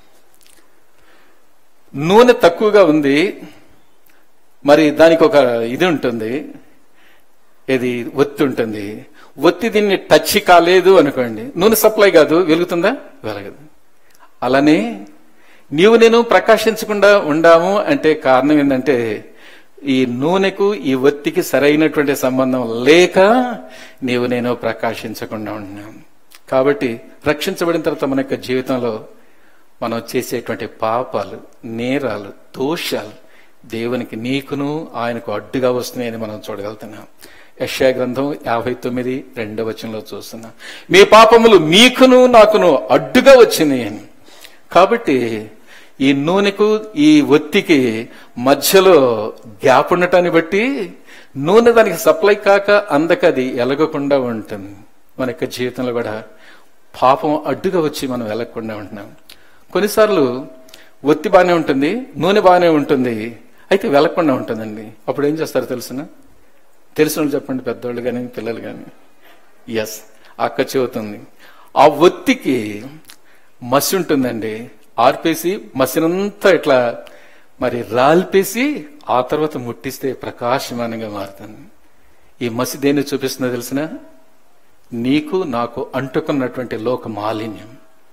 నూనె తక్కువగా ఉంది మరి దానికి ఒక ఇది ఉంటుంది ఇది ఒత్తి ఉంటుంది ఒత్తి దీన్ని టచ్ కాలేదు అనుకోండి నూనె సప్లై కాదు వెలుగుతుందా వెలగదు అలానే నీవు నేను ప్రకాశించకుండా ఉండాము అంటే కారణం ఏంటంటే ఈ నూనెకు ఈ ఒత్తికి సరైనటువంటి సంబంధం లేక నీవు నేను ప్రకాశించకుండా ఉన్నాం కాబట్టి రక్షించబడిన తర్వాత మన యొక్క జీవితంలో మనం చేసేటువంటి పాపాలు నేరాలు దోషాలు దేవునికి నీకును ఆయనకు అడ్డుగా వస్తున్నాయని మనం చూడగలుగుతున్నాం యశా గ్రంథం యాభై తొమ్మిది రెండవ వచనంలో చూస్తున్నాం మీ పాపములు మీకును నాకును అడ్డుగా వచ్చినాయి అని కాబట్టి ఈ నూనెకు ఈ ఒత్తికి మధ్యలో గ్యాప్ ఉండటాన్ని బట్టి నూనె దానికి సప్లై కాక అందక అది ఎలగకుండా ఉంటుంది మన యొక్క జీవితంలో కూడా పాపం అడ్డుగా వచ్చి మనం వెలగకుండా ఉంటున్నాం కొన్నిసార్లు ఒత్తి బాగానే ఉంటుంది నూనె బాగానే ఉంటుంది అయితే వెలగకుండా ఉంటుందండి అప్పుడు ఏం చేస్తారు తెలుసిన తెలిసిన వాళ్ళు చెప్పండి పెద్దవాళ్ళు కానీ పిల్లలు కానీ ఎస్ అక్క చెబుతుంది ఆ ఒత్తికి మసి ఉంటుందండి ఆర్పేసి మసినంతా ఇట్లా మరి రాల్పేసి ఆ తర్వాత ముట్టిస్తే ప్రకాశమానంగా మారుతుంది ఈ మసి దేన్ని చూపిస్తుందో తెలిసిన నీకు నాకు అంటుకున్నటువంటి లోక మాలిన్యం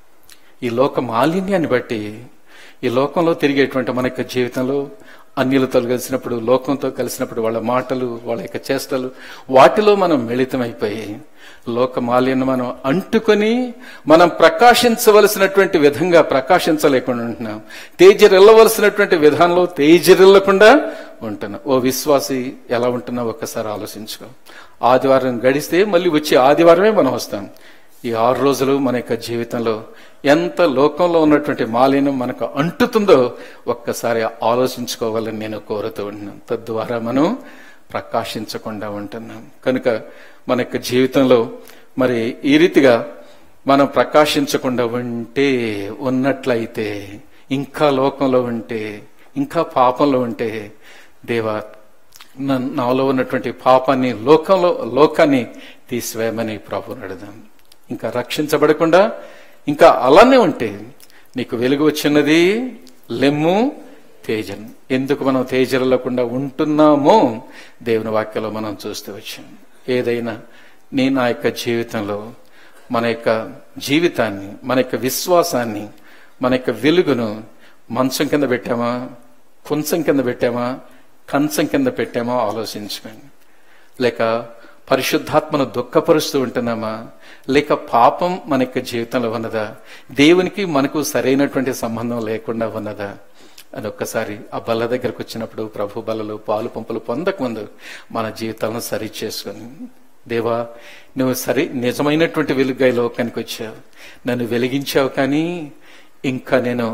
ఈ లోక మాలిన్యాన్ని బట్టి ఈ లోకంలో తిరిగేటువంటి మన యొక్క జీవితంలో అన్యులతో కలిసినప్పుడు లోకంతో కలిసినప్పుడు వాళ్ళ మాటలు వాళ్ళ యొక్క చేష్టలు వాటిలో మనం మిళితమైపోయి లోక మాలిన్యం మనం అంటుకొని మనం ప్రకాశించవలసినటువంటి విధంగా ప్రకాశించలేకుండా ఉంటున్నాం తేజరిల్లవలసినటువంటి విధానంలో తేజరిల్లకుండా ఉంటున్నాం ఓ విశ్వాసి ఎలా ఉంటున్నా ఒక్కసారి ఆలోచించుకో ఆదివారం గడిస్తే మళ్ళీ వచ్చే ఆదివారమే మనం వస్తాం ఈ ఆరు రోజులు మన యొక్క జీవితంలో ఎంత లోకంలో ఉన్నటువంటి మాలిన్యం మనకు అంటుతుందో ఒక్కసారి ఆలోచించుకోవాలని నేను కోరుతూ ఉంటున్నాను తద్వారా మనం ప్రకాశించకుండా ఉంటున్నాం కనుక మన యొక్క జీవితంలో మరి ఈ రీతిగా మనం ప్రకాశించకుండా ఉంటే ఉన్నట్లయితే ఇంకా లోకంలో ఉంటే ఇంకా పాపంలో ఉంటే దేవా నా- నాలో ఉన్నటువంటి పాపాన్ని లోకంలో లోకాన్ని తీసివేయమని ప్రభుని అడుగుదాం ఇంకా రక్షించబడకుండా ఇంకా అలానే ఉంటే నీకు వెలుగు వచ్చినది లెమ్ము తేజం ఎందుకు మనం తేజరలకుండా ఉంటున్నామో దేవుని వాక్యలో మనం చూస్తూ వచ్చాం ఏదైనా నీ నా యొక్క జీవితంలో మన యొక్క జీవితాన్ని మన యొక్క విశ్వాసాన్ని మన యొక్క వెలుగును మంచం కింద పెట్టామా కుంచం కింద పెట్టామా కంచం కింద పెట్టామా ఆలోచించుకోండి లేక పరిశుద్ధాత్మను దుఃఖపరుస్తూ ఉంటున్నామా లేక పాపం మన యొక్క జీవితంలో ఉన్నదా దేవునికి మనకు సరైనటువంటి సంబంధం లేకుండా ఉన్నదా అని ఒక్కసారి ఆ బల్ల దగ్గరకు వచ్చినప్పుడు ప్రభు బలలో పాలు పంపులు పొందకముందు మన జీవితాలను సరి చేసుకుని దేవా నువ్వు సరి నిజమైనటువంటి వెలుగుగా ఈ లోకానికి వచ్చావు నన్ను వెలిగించావు కానీ ఇంకా నేను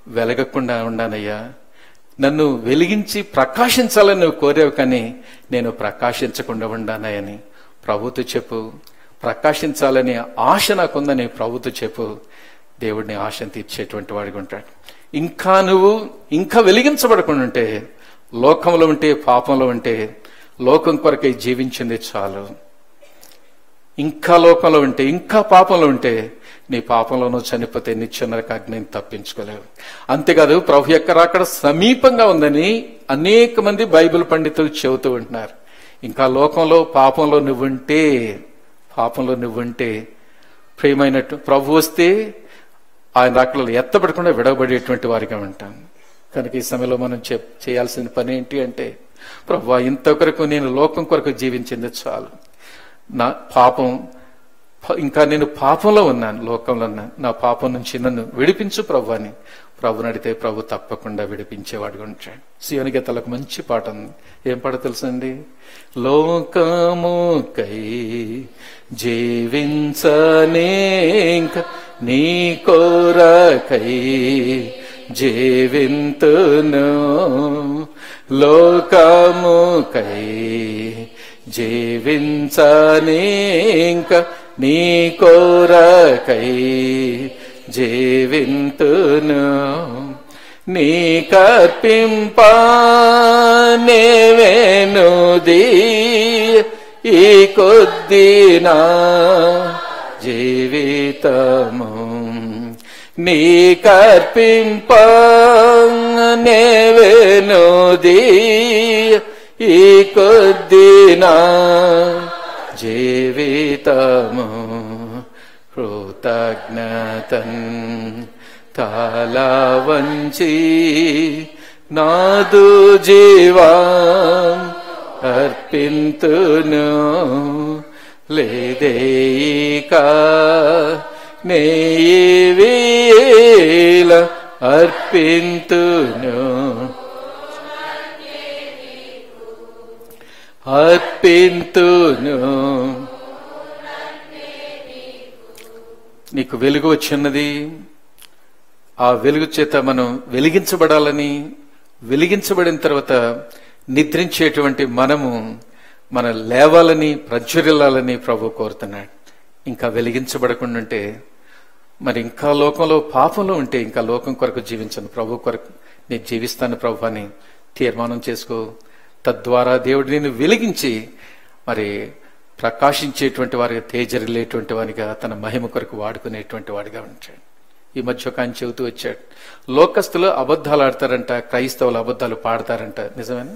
వెలగకుండా ఉండానయ్యా నన్ను వెలిగించి ప్రకాశించాలని నువ్వు కోరావు కానీ నేను ప్రకాశించకుండా ఉండానయ్యని ప్రభుతో చెప్పు ప్రకాశించాలని ఆశ నాకుందని ప్రభుతో చెప్పు దేవుడిని ఆశను తీర్చేటువంటి వాడిగా ఉంటాడు ఇంకా నువ్వు ఇంకా వెలిగించబడకుండా ఉంటే లోకంలో ఉంటే పాపంలో ఉంటే లోకం కొరకై జీవించింది చాలు ఇంకా లోకంలో ఉంటే ఇంకా పాపంలో ఉంటే నీ పాపంలోనూ చనిపోతే నిత్యనరక అగ్నిని తప్పించుకోలేవు అంతేకాదు ప్రభు యొక్క రాకడ సమీపంగా ఉందని అనేక మంది బైబిల్ పండితులు చెబుతూ ఉంటున్నారు ఇంకా లోకంలో పాపంలో నువ్వుంటే పాపంలో నువ్వుంటే ప్రియమైనట్టు ప్రభు వస్తే ఆయన రాకడలో ఎత్తబడకుండా విడవబడేటువంటి వారిగా ఉంటాం కనుక ఈ సమయంలో మనం చెప్ చేయాల్సిన పని ఏంటి అంటే ప్రభు ఇంత కొరకు నేను లోకం కొరకు జీవించింది చాలు నా పాపం ప- ఇంకా నేను పాపంలో ఉన్నాను లోకంలో ఉన్నాను నా పాపం నుంచి నన్ను విడిపించు ప్రభు అని ప్రభుని అడిగితే ప్రభు తప్పకుండా విడిపించేవాడుగా ఉంటాడు శివుని గీతలకు మంచి పాట ఉంది ఏం పాట తెలుసండి లోకముకై జీవించనేంక నీ కోరకై జీవింతును లోకముకై జీవించనేంక నీ కోరకై జీవింతును నీ కర్పింప నేవేనుదీ ఈ కొద్దినా జీవితము నీ కర్పింప నేవేనుదీ ఈ కొద్దినా జీవితము కృతజ్ఞతన్ తల వంచి నాదు జీవా అర్పింతును లేదేక నేల అర్పింతును అర్పింతును నీకు వెలుగు వచ్చిన్నది ఆ వెలుగు చేత మనం వెలిగించబడాలని వెలిగించబడిన తర్వాత నిద్రించేటువంటి మనము మన లేవాలని ప్రజ్వరిల్లాలని ప్రభు కోరుతున్నాడు ఇంకా వెలిగించబడకుండా ఉంటే మరి ఇంకా లోకంలో పాపంలో ఉంటే ఇంకా లోకం కొరకు జీవించను ప్రభు కొరకు నేను జీవిస్తాను ప్రభు అని తీర్మానం చేసుకో తద్వారా దేవుడు నేను వెలిగించి మరి ప్రకాశించేటువంటి వారిగా తేజరిల్లేటువంటి వారిగా తన మహిమ కొరకు వాడుకునేటువంటి వాడిగా ఉంటాడు ఈ మధ్య ఒక ఆయన చెబుతూ వచ్చాడు లోకస్తులు అబద్ధాలు ఆడతారంట క్రైస్తవులు అబద్ధాలు పాడతారంట నిజమేనా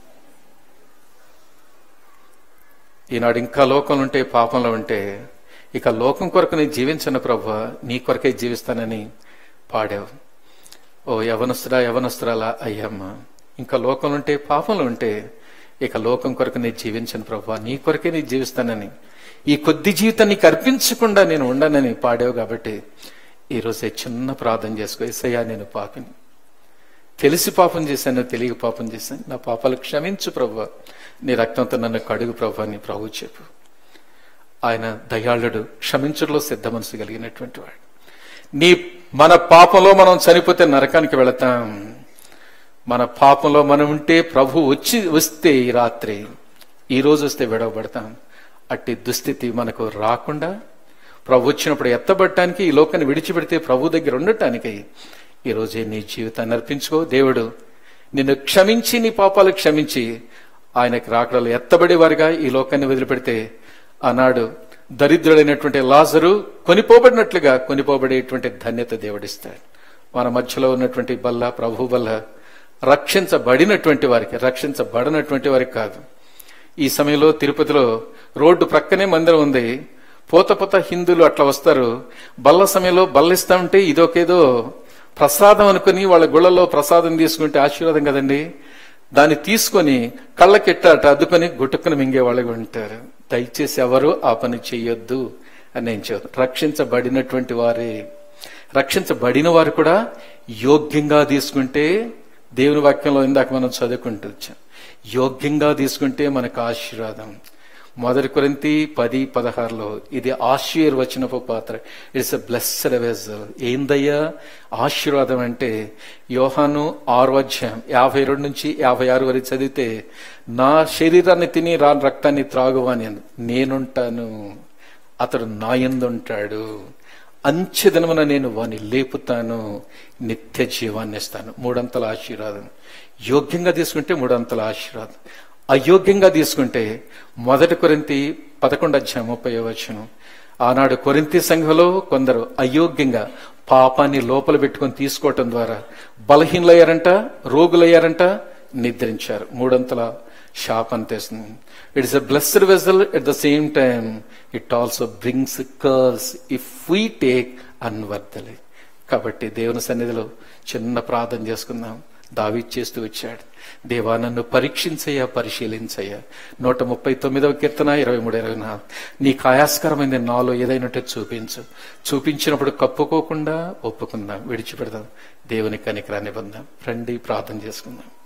ఈనాడు ఇంకా లోకంలో ఉంటే పాపంలో ఉంటే ఇక లోకం కొరకు నేను జీవించను ప్రభు నీ కొరకే జీవిస్తానని పాడావు ఓ యవనస్తుడా యవనస్తురాలా అయ్యమ్మ ఇంకా లోకంలో ఉంటే పాపంలో ఉంటే ఇక లోకం కొరకు నేను జీవించను ప్రభు నీ కొరకే నేను జీవిస్తానని ఈ కొద్ది జీవితాన్ని నీకు అర్పించకుండా నేను ఉండనని పాడావు కాబట్టి ఈ రోజే చిన్న ప్రార్థన చేసుకో ఏసయ్యా నేను పాపిని తెలిసి పాపం చేశాను తెలియక పాపం చేశాను నా పాపాలు క్షమించు ప్రభు నీ రక్తంతో నన్ను కడుగు ప్రభు అని ప్రభు చెప్పు ఆయన దయాళుడు క్షమించడంలో సిద్ధ మనసు కలిగినటువంటి వాడు నీ మన పాపంలో మనం చనిపోతే నరకానికి వెళతాం మన పాపంలో మనం ఉంటే ప్రభు వచ్చి వస్తే ఈ రాత్రి ఈ రోజు వస్తే విడవబడతాం అట్టి దుస్థితి మనకు రాకుండా ప్రభు వచ్చినప్పుడు ఎత్తబడటానికి ఈ లోకాన్ని విడిచిపెడితే ప్రభు దగ్గర ఉండటానికి ఈ రోజే నీ జీవితాన్ని అర్పించుకో దేవుడు నిన్ను క్షమించి నీ పాపాలు క్షమించి ఆయనకి రాకడలు ఎత్తబడే వారిగా ఈ లోకాన్ని వదిలిపెడితే ఆనాడు దరిద్రుడైనటువంటి లాజరు కొనిపోబడినట్లుగా కొనిపోబడేటువంటి ధన్యత దేవుడిస్తాడు మన మధ్యలో ఉన్నటువంటి బల్ల ప్రభు వల్ల రక్షించబడినటువంటి వారికి రక్షించబడినటువంటి వారికి కాదు ఈ సమయంలో తిరుపతిలో రోడ్డు ప్రక్కనే మందిరం ఉంది పోత పోత హిందువులు అట్లా వస్తారు బల్ల సమయంలో బల్లిస్తా ఉంటే ఇదొకేదో ప్రసాదం అనుకుని వాళ్ళ గుళ్ళలో ప్రసాదం తీసుకుంటే ఆశీర్వాదం కదండి దాన్ని తీసుకొని కళ్ళకెట్ట అట అద్దుకొని గుట్టుకుని మింగే వాళ్ళు ఉంటారు దయచేసి ఎవరు ఆ పని చెయ్యొద్దు అని నేను చెబుతాను రక్షించబడినటువంటి వారే రక్షించబడిన వారు కూడా యోగ్యంగా తీసుకుంటే దేవుని వాక్యంలో ఇందాక మనం చదువుకుంటూ వచ్చాం యోగ్యంగా తీసుకుంటే మనకు ఆశీర్వాదం మొదటి కొరింతి పది పదహారులో ఇది ఆశీర్వచనపు పాత్ర ఇట్స్ ఎ బ్లెస్డ్ వెజల్ ఏందయ్యా ఆశీర్వాదం అంటే యోహాను ఆరో అధ్యాయం యాభై రెండు నుంచి యాభై ఆరు వరకు చదివితే నా శరీరాన్ని తిని రాని రక్తాన్ని త్రాగువాని నేనుంటాను అతడు నా యందుంటాడు అంచెదనమున నేను వాని లేపుతాను నిత్య జీవాన్ని ఇస్తాను మూడంతల ఆశీర్వాదం యోగ్యంగా తీసుకుంటే మూడంతల ఆశీర్వాదం అయోగ్యంగా తీసుకుంటే మొదటి కొరింతి పదకొండు అధ్యాయం ముప్పై వచ్చును ఆనాడు కొరింతి సంఘంలో కొందరు అయోగ్యంగా పాపాన్ని లోపల పెట్టుకొని తీసుకోవటం ద్వారా బలహీనలయ్యారంట రోగులయ్యారంట నిద్రించారు మూడంతల శాపం తెస్తుంది it's a blessed vessel at the same time it also brings curse if we take unworthily కాబట్టి దేవుని సన్నిధిలో చిన్న ప్రార్థన చేసుకుందాం దావి చేస్తూ వచ్చాడు దేవా నన్ను పరీక్షించయ్యా పరిశీలించయ్యా నూట ముప్పై తొమ్మిదవ కీర్తన ఇరవై మూడు ఇరవై నాలుగు నీ కాయాస్కరమైన నాలో ఏదైనా చూపించు చూపించినప్పుడు కప్పుకోకుండా ఒప్పుకుందాం విడిచిపెడదాం దేవుని కనికరాన్ని పొందాం రండి ప్రార్థన చేసుకుందాం